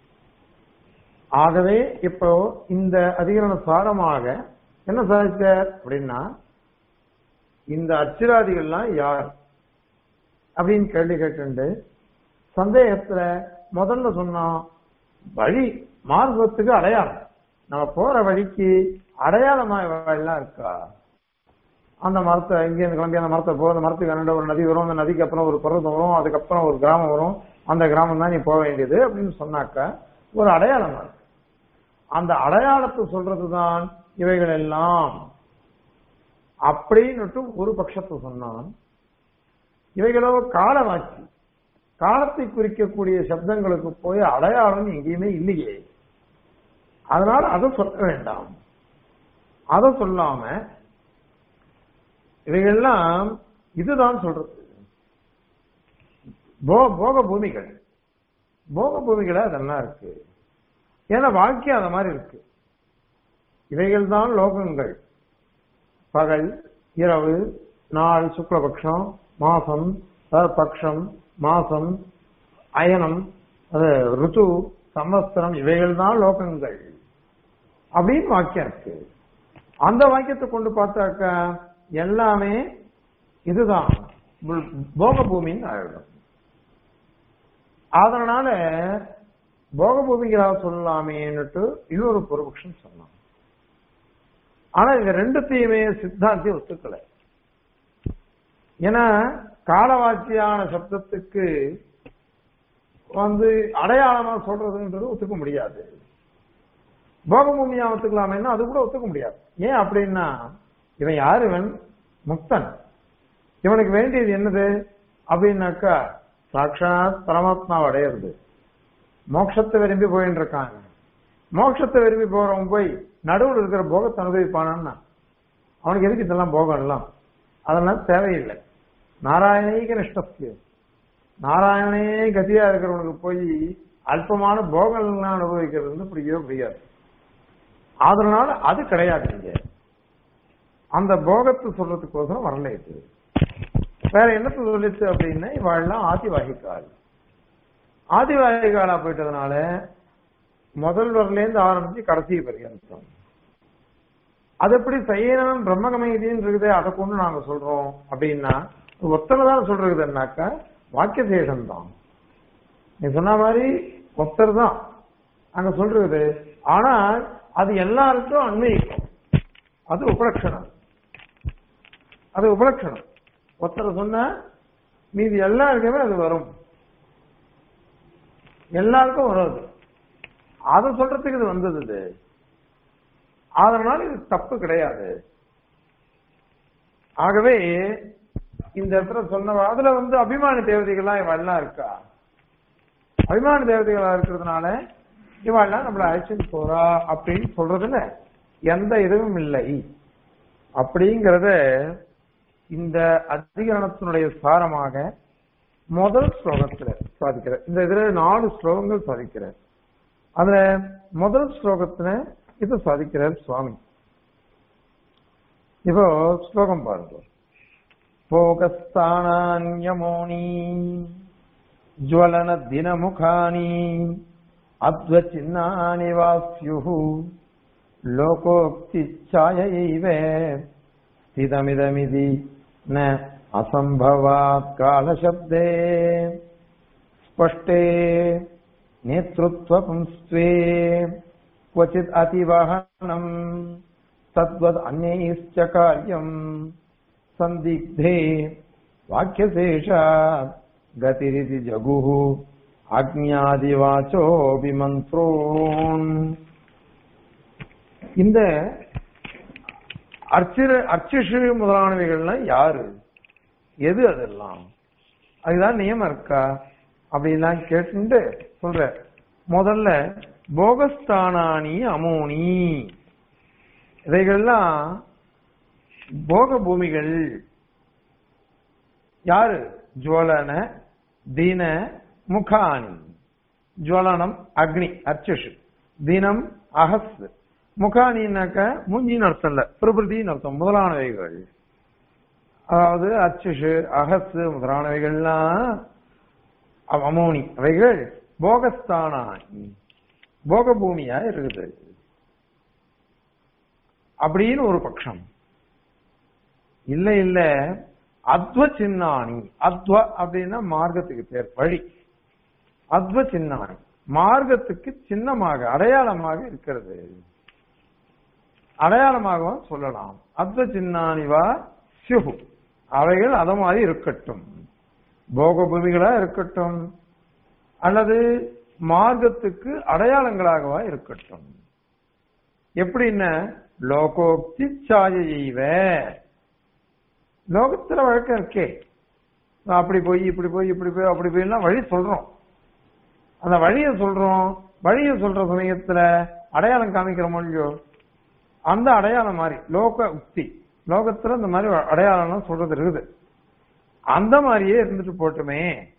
ஆகவே இப்போ இந்த அதிகரண சாரமாக என்ன சாதிச்சார் அப்படின்னா இந்த அச்சிராதிகள்லாம் யார் அப்படின்னு கேள்வி கேட்டு சந்தேகத்துல முதல்ல சொன்னோம் வழி மார்க்கத்துக்கு அடையாளம் நம்ம போற வழிக்கு அடையாளமா எல்லாம் இருக்கா அந்த மரத்தை இங்கேருந்து கிளம்பி அந்த மரத்தை போ அந்த மரத்துக்கு அண்ணாண்ட ஒரு நதி வரும் அந்த நதிக்கு அப்புறம் ஒரு பர்வதம் வரும் அதுக்கப்புறம் ஒரு கிராமம் வரும் அந்த கிராமம் தான் நீ போக வேண்டியது அப்படின்னு சொன்னாக்க ஒரு அடையாளம் இருக்கு அந்த அடையாளத்தை சொல்றதுதான் இவைகள் எல்லாம் அப்படின்னுட்டு ஒரு பட்சத்தை சொன்னான் இவைகளோ காலவாக்கி காலத்தை குறிக்கக்கூடிய சப்தங்களுக்கு போய் அடையாளம் எங்கேயுமே இல்லையே அதனால அதை சொல்ல வேண்டாம் அதை சொல்லாம இவைகள்லாம் இதுதான் சொல்றது போ- போக பூமிகள் போக பூமிகள அதெல்லாம் இருக்கு ஏன்னா வாக்கியம் அந்த மாதிரி இருக்கு இவைகள் தான் லோகங்கள் பகல் இரவு நாள் சுக்லபக்ஷம் மாசம் அதாவது பக்ஷம் மாசம் அயனம் அது ருத்து சம்வத்சரம் இவைகள் தான் லோகங்கள் அப்படின்னு வாக்கியம் இருக்கு அந்த வாக்கியத்தை கொண்டு பார்த்தாக்கா எல்லாமே இதுதான் புல்- போக பூமின்னு ஆயிடும் அதனால போக பூமிகளாக சொல்லலாமேன்னுட்டு இன்னொரு பொறுபக்ஷம் சொன்னான் ஆனா இது ரெண்டுத்தையுமே சித்தாந்தி ஒத்துக்கல ஏன்னா காலவாச்சியான சப்தத்துக்கு வந்து அடையாளமா சொல்றதுன்றது ஒத்துக்க முடியாது போகபூமியா ஒத்துக்கலாமேன்னா அது கூட ஒத்துக்க முடியாது ஏன் அப்படின்னா இவன் யாரு இவன் முக்தன் இவனுக்கு வேண்டியது என்னது அப்படின்னாக்கா சாட்சாத் பரமாத்மாவை அடையிறது மோட்சத்தை விரும்பி போயின்னு இருக்காங்க மோட்சத்தை விரும்பி போறவன் போய் நடுவில் இருக்கிற போகத்தை அனுபவிப்பானான்னா அவனுக்கு எதுக்கு இதெல்லாம் போகம் எல்லாம் அதெல்லாம் தேவையில்லை நாராயணீக நிஷ்டஸ்து நாராயணே கதியா இருக்கிறவனுக்கு போய் அல்பமான போகங்கள்லாம் அனுபவிக்கிறது வந்து பிடிக்கவே பிடிக்காது அதனால அது கிடையாது இங்க அந்த போகத்தை சொல்றதுக்கோசரம் வரல இது வேற என்னத்த சொல்லிச்சு அப்படின்னா இவாள்லாம் ஆதிவாகிக்கால் ஆதிவாகிகாலா போயிட்டதுனால முதல் வரல இருந்து ஆரம்பிச்சு கடைசி பரியந்தம் அது எப்படி சையனம் பிரம்மகமயதின்னு இருக்குது அதை கொண்டு நாங்க சொல்றோம் அப்படின்னா ஒத்தனை தான் சொல்றதுன்னாக்கா வாக்கிய சேஷம் தான் நீ சொன்ன மாதிரி ஒத்தர் தான் அங்க சொல்றது ஆனால் அது எல்லாருக்கும் அன்வயிக்கும் அது உபலட்சணம் அது உபலட்சணம் ஒருத்தர் சொன்னா மீதி எல்லாருக்குமே அது வரும் எல்லாருக்கும் வரும் அது அதை சொல்றதுக்கு இது வந்தது இது அதனால இது தப்பு கிடையாது ஆகவே இந்த இடத்துல சொன்ன அதுல வந்து அபிமான தேவதைகள்லாம் இவெல்லாம் இருக்கா அபிமான தேவதைகளா இருக்கிறதுனால இவெல்லாம் நம்மள அழைச்சிட்டு போறா அப்படின்னு சொல்றதுல எந்த இதுவும் இல்லை அப்படிங்கறத இந்த அதிகரணத்தினுடைய சாரமாக முதல் ஸ்லோகத்துல சாதிக்கிற இந்த இதுல நாலு ஸ்லோகங்கள் சாதிக்கிற அதுல முதல் ஸ்லோகத்துல இது சாதிக்கிறார் சுவாமி இப்போ ஸ்லோகம் பாருங்க போகஸ்தானான்யமோனி ஜுவலன தினமுகானி அத்வச்சின்னானி வாஸ்யு லோகோக்திச்சாயைவ ஸ்திதமிதமிதி ந அசம்பவாத் காலசப்தே ஸ்பஷ்டே நேத்ருத்வபும்ஸ்வே क्वचित् अतिवहनम् तद्वद् अन्यैश्च कार्यम् सन्दिग्धे वाक्यशेषात् गतिरिति जगुः அக்ஞாதிவாச்சோபி மந்த்ரோன் இந்த அர்ச்சிர அர்ச்சிஷு முதலானவைகள்லாம் யாரு எது அதெல்லாம் அதுதான் நியமம் இருக்கா அப்படின்லாம் கேட்டு சொல்ற முதல்ல போகஸ்தானானி அமோனி இவைகள்லாம் போக பூமிகள் யாரு ஜுவலன தின முகானி ஜுவலனம் அக்னி அர்ச்சஷு தினம் அகஸ் முகானின்னாக்க மூஞ்சின்னு அர்த்தம் இல்ல பிரபிருத்தின்னு அர்த்தம் முதலானவைகள் அதாவது அச்சுஷு அகஸ் முதலானவைகள்லாம் அமோனி அவைகள் போகஸ்தானானி போக பூமியா இருக்குது அப்படின்னு ஒரு பட்சம் இல்ல இல்ல அத்வ சின்னாணி அத்வ அப்படின்னா மார்க்கத்துக்கு பேர் வழி அத்வ சின்னாணி மார்க்கத்துக்கு சின்னமாக அடையாளமாக இருக்கிறது அடையாளமாகவும் சொல்லலாம் அத்வ சின்னானிவா சிஹு அவைகள் அத மாதிரி இருக்கட்டும் போக பூமிகளா இருக்கட்டும் அல்லது மார்க்கத்துக்கு அடையாளங்களாகவா இருக்கட்டும் எப்படின்னா லோகோக்தி சாயைவ லோகத்துல வழக்கம் இருக்கே அப்படி போய் இப்படி போய் இப்படி போய் அப்படி போய்லாம் வழி சொல்றோம் அந்த வழியை சொல்றோம் வழியை சொல்ற சமயத்துல அடையாளம் காமிக்கிற மொழியோ அந்த அடையாளம் மாதிரி லோக உக்தி லோகத்துல இந்த மாதிரி அடையாளம் சொல்றது இருக்குது அந்த மாதிரியே இருந்துட்டு போட்டுமே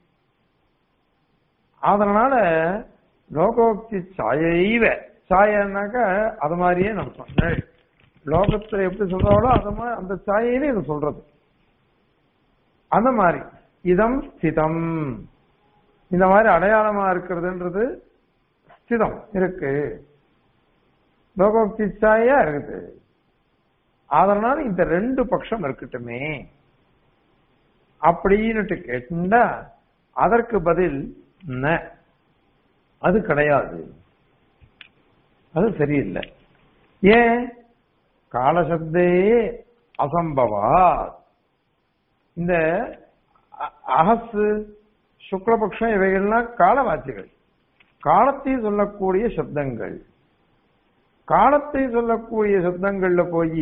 அதனால லோகோக்தி சாயைவ சாயன்னாக்க அது மாதிரியே நடத்தும் லோகத்துல எப்படி சொல்றாங்களோ அது மாதிரி அந்த சாயையில இது சொல்றது அந்த மாதிரி இதம் ஸ்திதம் இந்த மாதிரி அடையாளமா இருக்கிறதுன்றது ஸ்திதம் இருக்கு லோகோக்தி சாயா இருக்குது அதனால இந்த ரெண்டு பட்சம் இருக்கட்டுமே அப்படின்னுட்டு கேட்டா அதற்கு பதில் ந அது கிடையாது அது சரியில்லை ஏன் காலசப்தே அசம்பவா இந்த அகசு சுக்லபக்ஷம் இவைகள்லாம் காலவாச்சிகள் காலத்தை சொல்லக்கூடிய சப்தங்கள் காலத்தை சொல்லக்கூடிய சப்தங்கள்ல போய்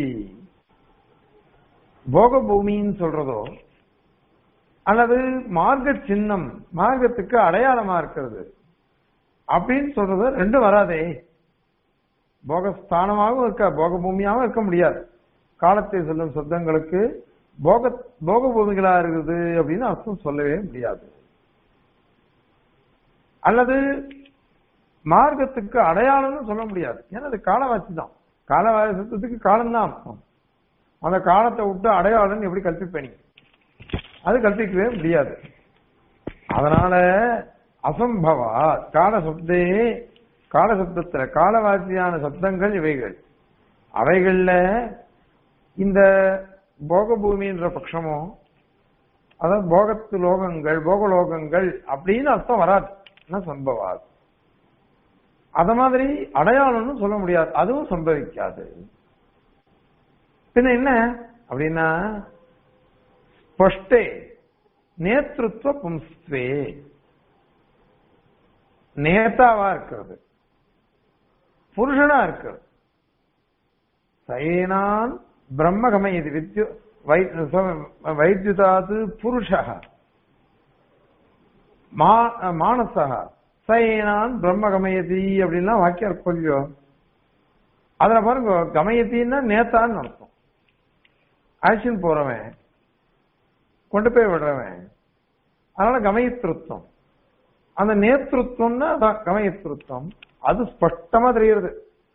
போக பூமின்னு சொல்றதோ அல்லது மார்க்க சின்னம் மார்க்கத்துக்கு அடையாளமா இருக்கிறது அப்படின்னு சொல்றது ரெண்டும் வராதே போகஸ்தானமாகவும் இருக்க போக பூமியாகவும் இருக்க முடியாது காலத்தை சொல்லும் சப்தங்களுக்கு போக போக பூமிகளா இருக்குது அப்படின்னு அர்த்தம் சொல்லவே முடியாது அல்லது மார்க்கத்துக்கு அடையாளம்னு சொல்ல முடியாது ஏன்னா அது காலவாசி தான் காலவாசி சத்தத்துக்கு காலம் தான் அர்த்தம் அந்த காலத்தை விட்டு அடையாளம் எப்படி கல்பிப்ப நீ அது கல்பிக்கவே முடியாது அதனால அசம்பவா கால சப்தே கால சப்தத்துல காலவாசியான சப்தங்கள் இவைகள் அவைகள்ல இந்த போக பூமின்ற பட்சமோ அதாவது போகத்து லோகங்கள் போகலோகங்கள் அப்படின்னு அர்த்தம் வராது என்ன சம்பவாது அத மாதிரி அடையாளம்னு சொல்ல முடியாது அதுவும் சம்பவிக்காது பின்ன என்ன அப்படின்னா ஸ்பஷ்டே நேத்ருத்வ பும்ஸ்துவே நேதாவா இருக்கிறது புருஷனா இருக்கிறது சயனான் பிரம்மகமயதி வித்யு வை- ச- வைத்யுதாது புருஷா மா- மானசா சயனான் பிரம்மகமயதி அப்படின்லாம் வாக்கியம் இருக்கும் இல்லையோ அதுல பாருங்க கமயத்தின்னா நேத்தான்னு அர்த்தம் ஆக்ஷன் போறவன் கொண்டு போய் விடுறவன் அதனால கமயத்திருத்தம் அந்த நேத்திருத்தம்னா அதான் கமயத்திருத்தம் அது ஸ்பஷ்டமா தெரிகிறது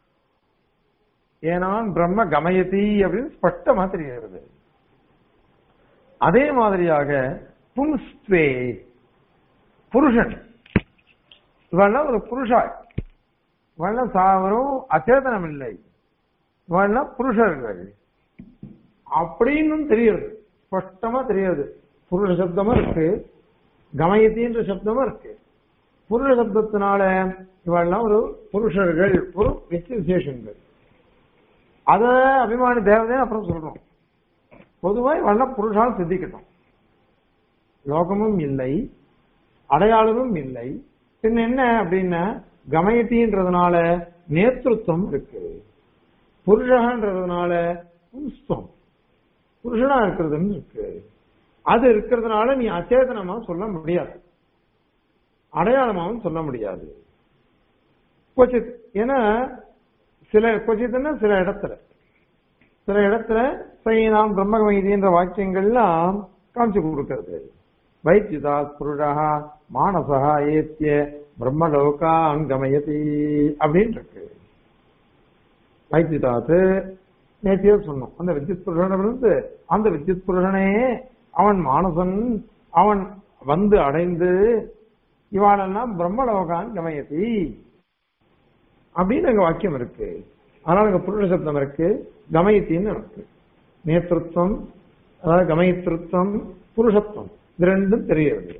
ஏனான் பிரம்ம கமயதி அப்படின்னு ஸ்பஷ்டமா தெரிகிறது அதே மாதிரியாக பும்ஸ்துவே புருஷன் இவெல்லாம் ஒரு புருஷா இவெல்லாம் சாவரும் அச்சேதனம் இல்லை இவெல்லாம் புருஷர்கள் அப்படின்னு தெரியுது ஸ்பஷ்டமா தெரியுது புருஷ சப்தமும் இருக்கு கமயத்தின்ற சப்தமும் இருக்கு புருஷ சப்தத்தினால இவெல்லாம் ஒரு புருஷர்கள் ஒரு வெற்றி விசேஷங்கள் அத அபிமானி தேவதைன்னு அப்புறம் சொல்றோம் பொதுவா இவெல்லாம் புருஷால் சித்திக்கட்டும் லோகமும் இல்லை அடையாளமும் இல்லை பின்ன என்ன அப்படின்னா கமயத்தின்றதுனால நேத்திருத்தம் இருக்கு புருஷன்றதுனால பும்ஸ்தம் புருஷனா இருக்கிறதுன்னு இருக்கு அது இருக்கிறதுனால நீ அச்சேதனமா சொல்ல முடியாது அடையாளமாவும் சொல்ல முடியாது கொச்சித் ஏன்னா சில கொச்சித்துன்னா சில இடத்துல சில இடத்துல சைனாம் பிரம்மகமைதின்ற வாக்கியங்கள்லாம் காமிச்சு கொடுக்கிறது வைத்யுதா புருஷா மானசா ஏத்திய பிரம்மலோகா அங்கமயதி அப்படின்னு இருக்கு வைத்யுதாத்து நேத்தியே சொன்னோம் அந்த வித்யுத் புருஷன் இருந்து அந்த வித்யுத் புருஷனே அவன் மானசன் அவன் வந்து அடைந்து இவாளெல்லாம் பிரம்மலோகான் கமயதி அப்படின்னு அங்க வாக்கியம் இருக்கு அதனால அங்க புருஷ சப்தம் இருக்கு கமயத்தின்னு இருக்கு நேத்திருத்தம் அதாவது கமயத்திருத்தம் புருஷத்துவம் இது ரெண்டும் தெரியுது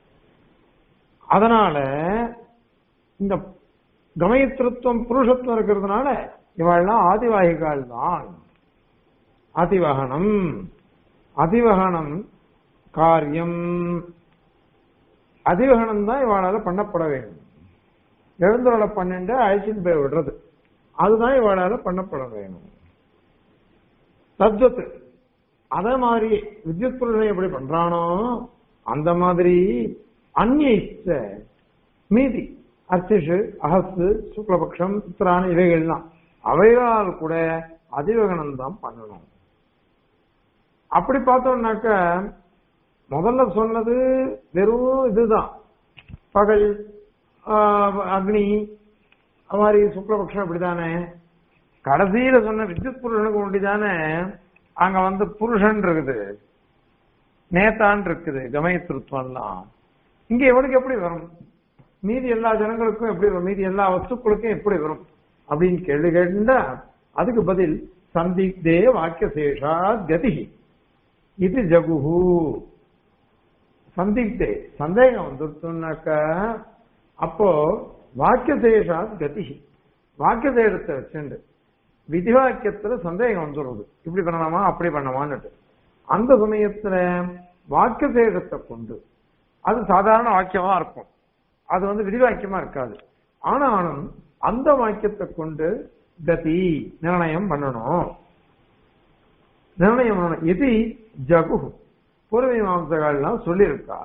அதனால இந்த கமயத்திருத்தம் புருஷத்துவம் இருக்கிறதுனால இவெல்லாம் ஆதிவாகிகள் தான் அதிவகனம் அதிவகனம் காரியம் அதிவகனம் தான் இவாளால பண்ணப்பட வேண்டும் எழுந்துருளை பன்னெண்டு அழைச்சின்னு போய் விடுறது அதுதான் இவாளால பண்ணப்பட வேணும் தத்வத்து அதே மாதிரி வித்யுத் புருஷனை எப்படி பண்றானோ அந்த மாதிரி அந்நிய இச்ச மீதி அர்ச்சிஷு அகசு சுக்லபக்ஷம் உத்தரான இவைகள்லாம் அவைகளால் கூட அதிவகனம் தான் பண்ணணும் அப்படி பார்த்தோம்னாக்க முதல்ல சொன்னது வெறும் இதுதான் பகல் ஆஹ், அக்னி அது மாதிரி சுக்லபக்ஷம் அப்படிதானே கடைசியில சொன்ன வித்யுத் புருஷனுக்கு ஒண்டிதானே அங்க வந்து புருஷன் இருக்குது நேதான் இருக்குது கமயத்திருத்தம்லாம் இங்க எவனுக்கு எப்படி வரும் மீதி எல்லா ஜனங்களுக்கும் எப்படி வரும் மீதி எல்லா வஸ்துக்களுக்கும் எப்படி வரும் அப்படின்னு கேள்வி கேட்டா அதுக்கு பதில் சந்திக்தே வாக்கிய சேஷா கதி இது ஜகுஹு சந்திக்தே சந்தேகம் வந்துருச்சுனாக்க அப்போ வாக்கிய சேஷா கதி வாக்கிய சேஷத்தை வச்சுண்டு விதிவாக்கியத்துல சந்தேகம் வந்துடுறது இப்படி பண்ணலாமா அப்படி பண்ணலாமான்னுட்டு அந்த சமயத்துல வாக்கிய சேஷத்தை கொண்டு அது சாதாரண வாக்கியமா இருக்கும் அது வந்து விதிவாக்கியமா இருக்காது ஆனாலும் அந்த வாக்கியத்தை கொண்டு கதி நிர்ணயம் பண்ணணும் நிர்ணயம் பண்ணணும் இது ஜகு பூர்வ மாம்சகள்லாம் சொல்லியிருக்கா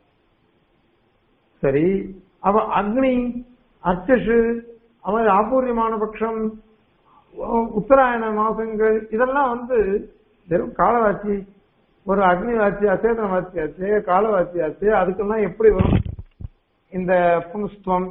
சரி அவ அக்னி அர்ச்சஷு அவன் ஆபூர்யமான பட்சம் உ- உத்தராயண மாசங்கள் இதெல்லாம் வந்து வெறும் காலவாட்சி ஒரு அக்னி வாட்சி அச்சேதன வாட்சி ஆச்சு காலவாட்சி ஆச்சு அதுக்கெல்லாம் எப்படி வரும் இந்த புன்ஸ்துவம்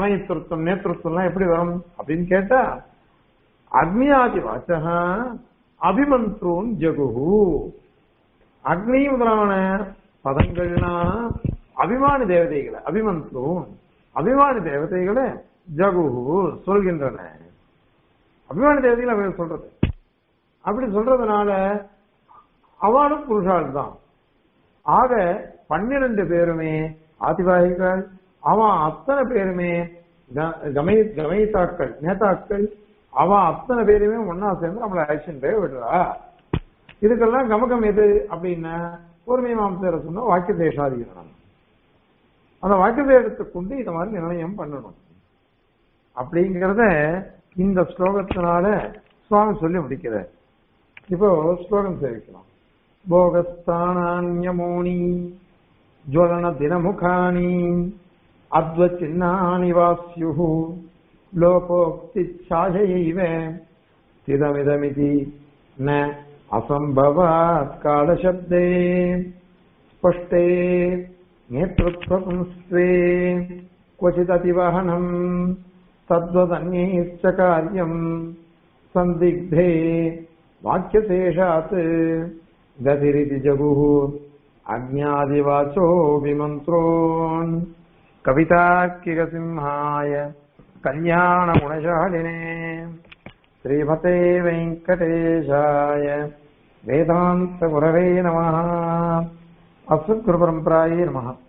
தமயத்திருத்தம் நேத்திருத்தம்லாம் எப்படி வரும் அப்படின்னு கேட்டா அக்னியாதி வாச்சகா அபிமந்த்ரோன் ஜகுஹு அக்னி முதலான பதங்கள்னா அபிமானி தேவதைகளை அபிமந்த்ரோன் அபிமானி தேவதைகளை ஜகுஹு சொல்கின்றன அபிமானி தேவதைகள் அவர் சொல்றது அப்படி சொல்றதுனால அவனும் புருஷால் தான் ஆக பன்னிரண்டு பேருமே ஆதிவாகிகள் அவன் அத்தனை பேருமே க- கமை கமைத்தாக்கள் நேதாக்கள் அவன் அத்தனை பேருமே ஒன்னா சேர்ந்து நம்மளை ஆக்ஷன் போய் விடுறா இதுக்கெல்லாம் கமகம் எது அப்படின்னா ஒரு மீமாம்சரை சொன்னா வாக்கிய தேசாதிகரணம் அந்த வாக்கியத்தை எடுத்துக்கொண்டு இந்த மாதிரி நிர்ணயம் பண்ணணும் அப்படிங்கறத இந்த ஸ்லோகத்தினால சுவாமி சொல்லி முடிக்கிறார் இப்போ ஸ்லோகம் சேவிக்கலாம் போகஸ்தானான்யமோனி ஜுவலன தினமுகானி அத்வச்சின்னானி வாஸ்யுः லோகோக்திச்சாயைவ ஸ்திதமிதமிதி ந அசம்பவாத் காலசப்தே ஸ்பஷ்டே நேத்ருத்வபும்ஸ்வே क्वचिदतिवहनम् तद्वदन्यैश्च कार्यम् सन्दिग्धे वाक्यशेषात् गतिरिति जगुः अज्ञादिवाचो विमन्त्रोन् कवितार्किकसिंहाय कल्याणगुणशालिने श्रीमते वेङ्कटेशाय वेदान्तगुरवे नमः अस्मद्गुरुपरम्परायै नमः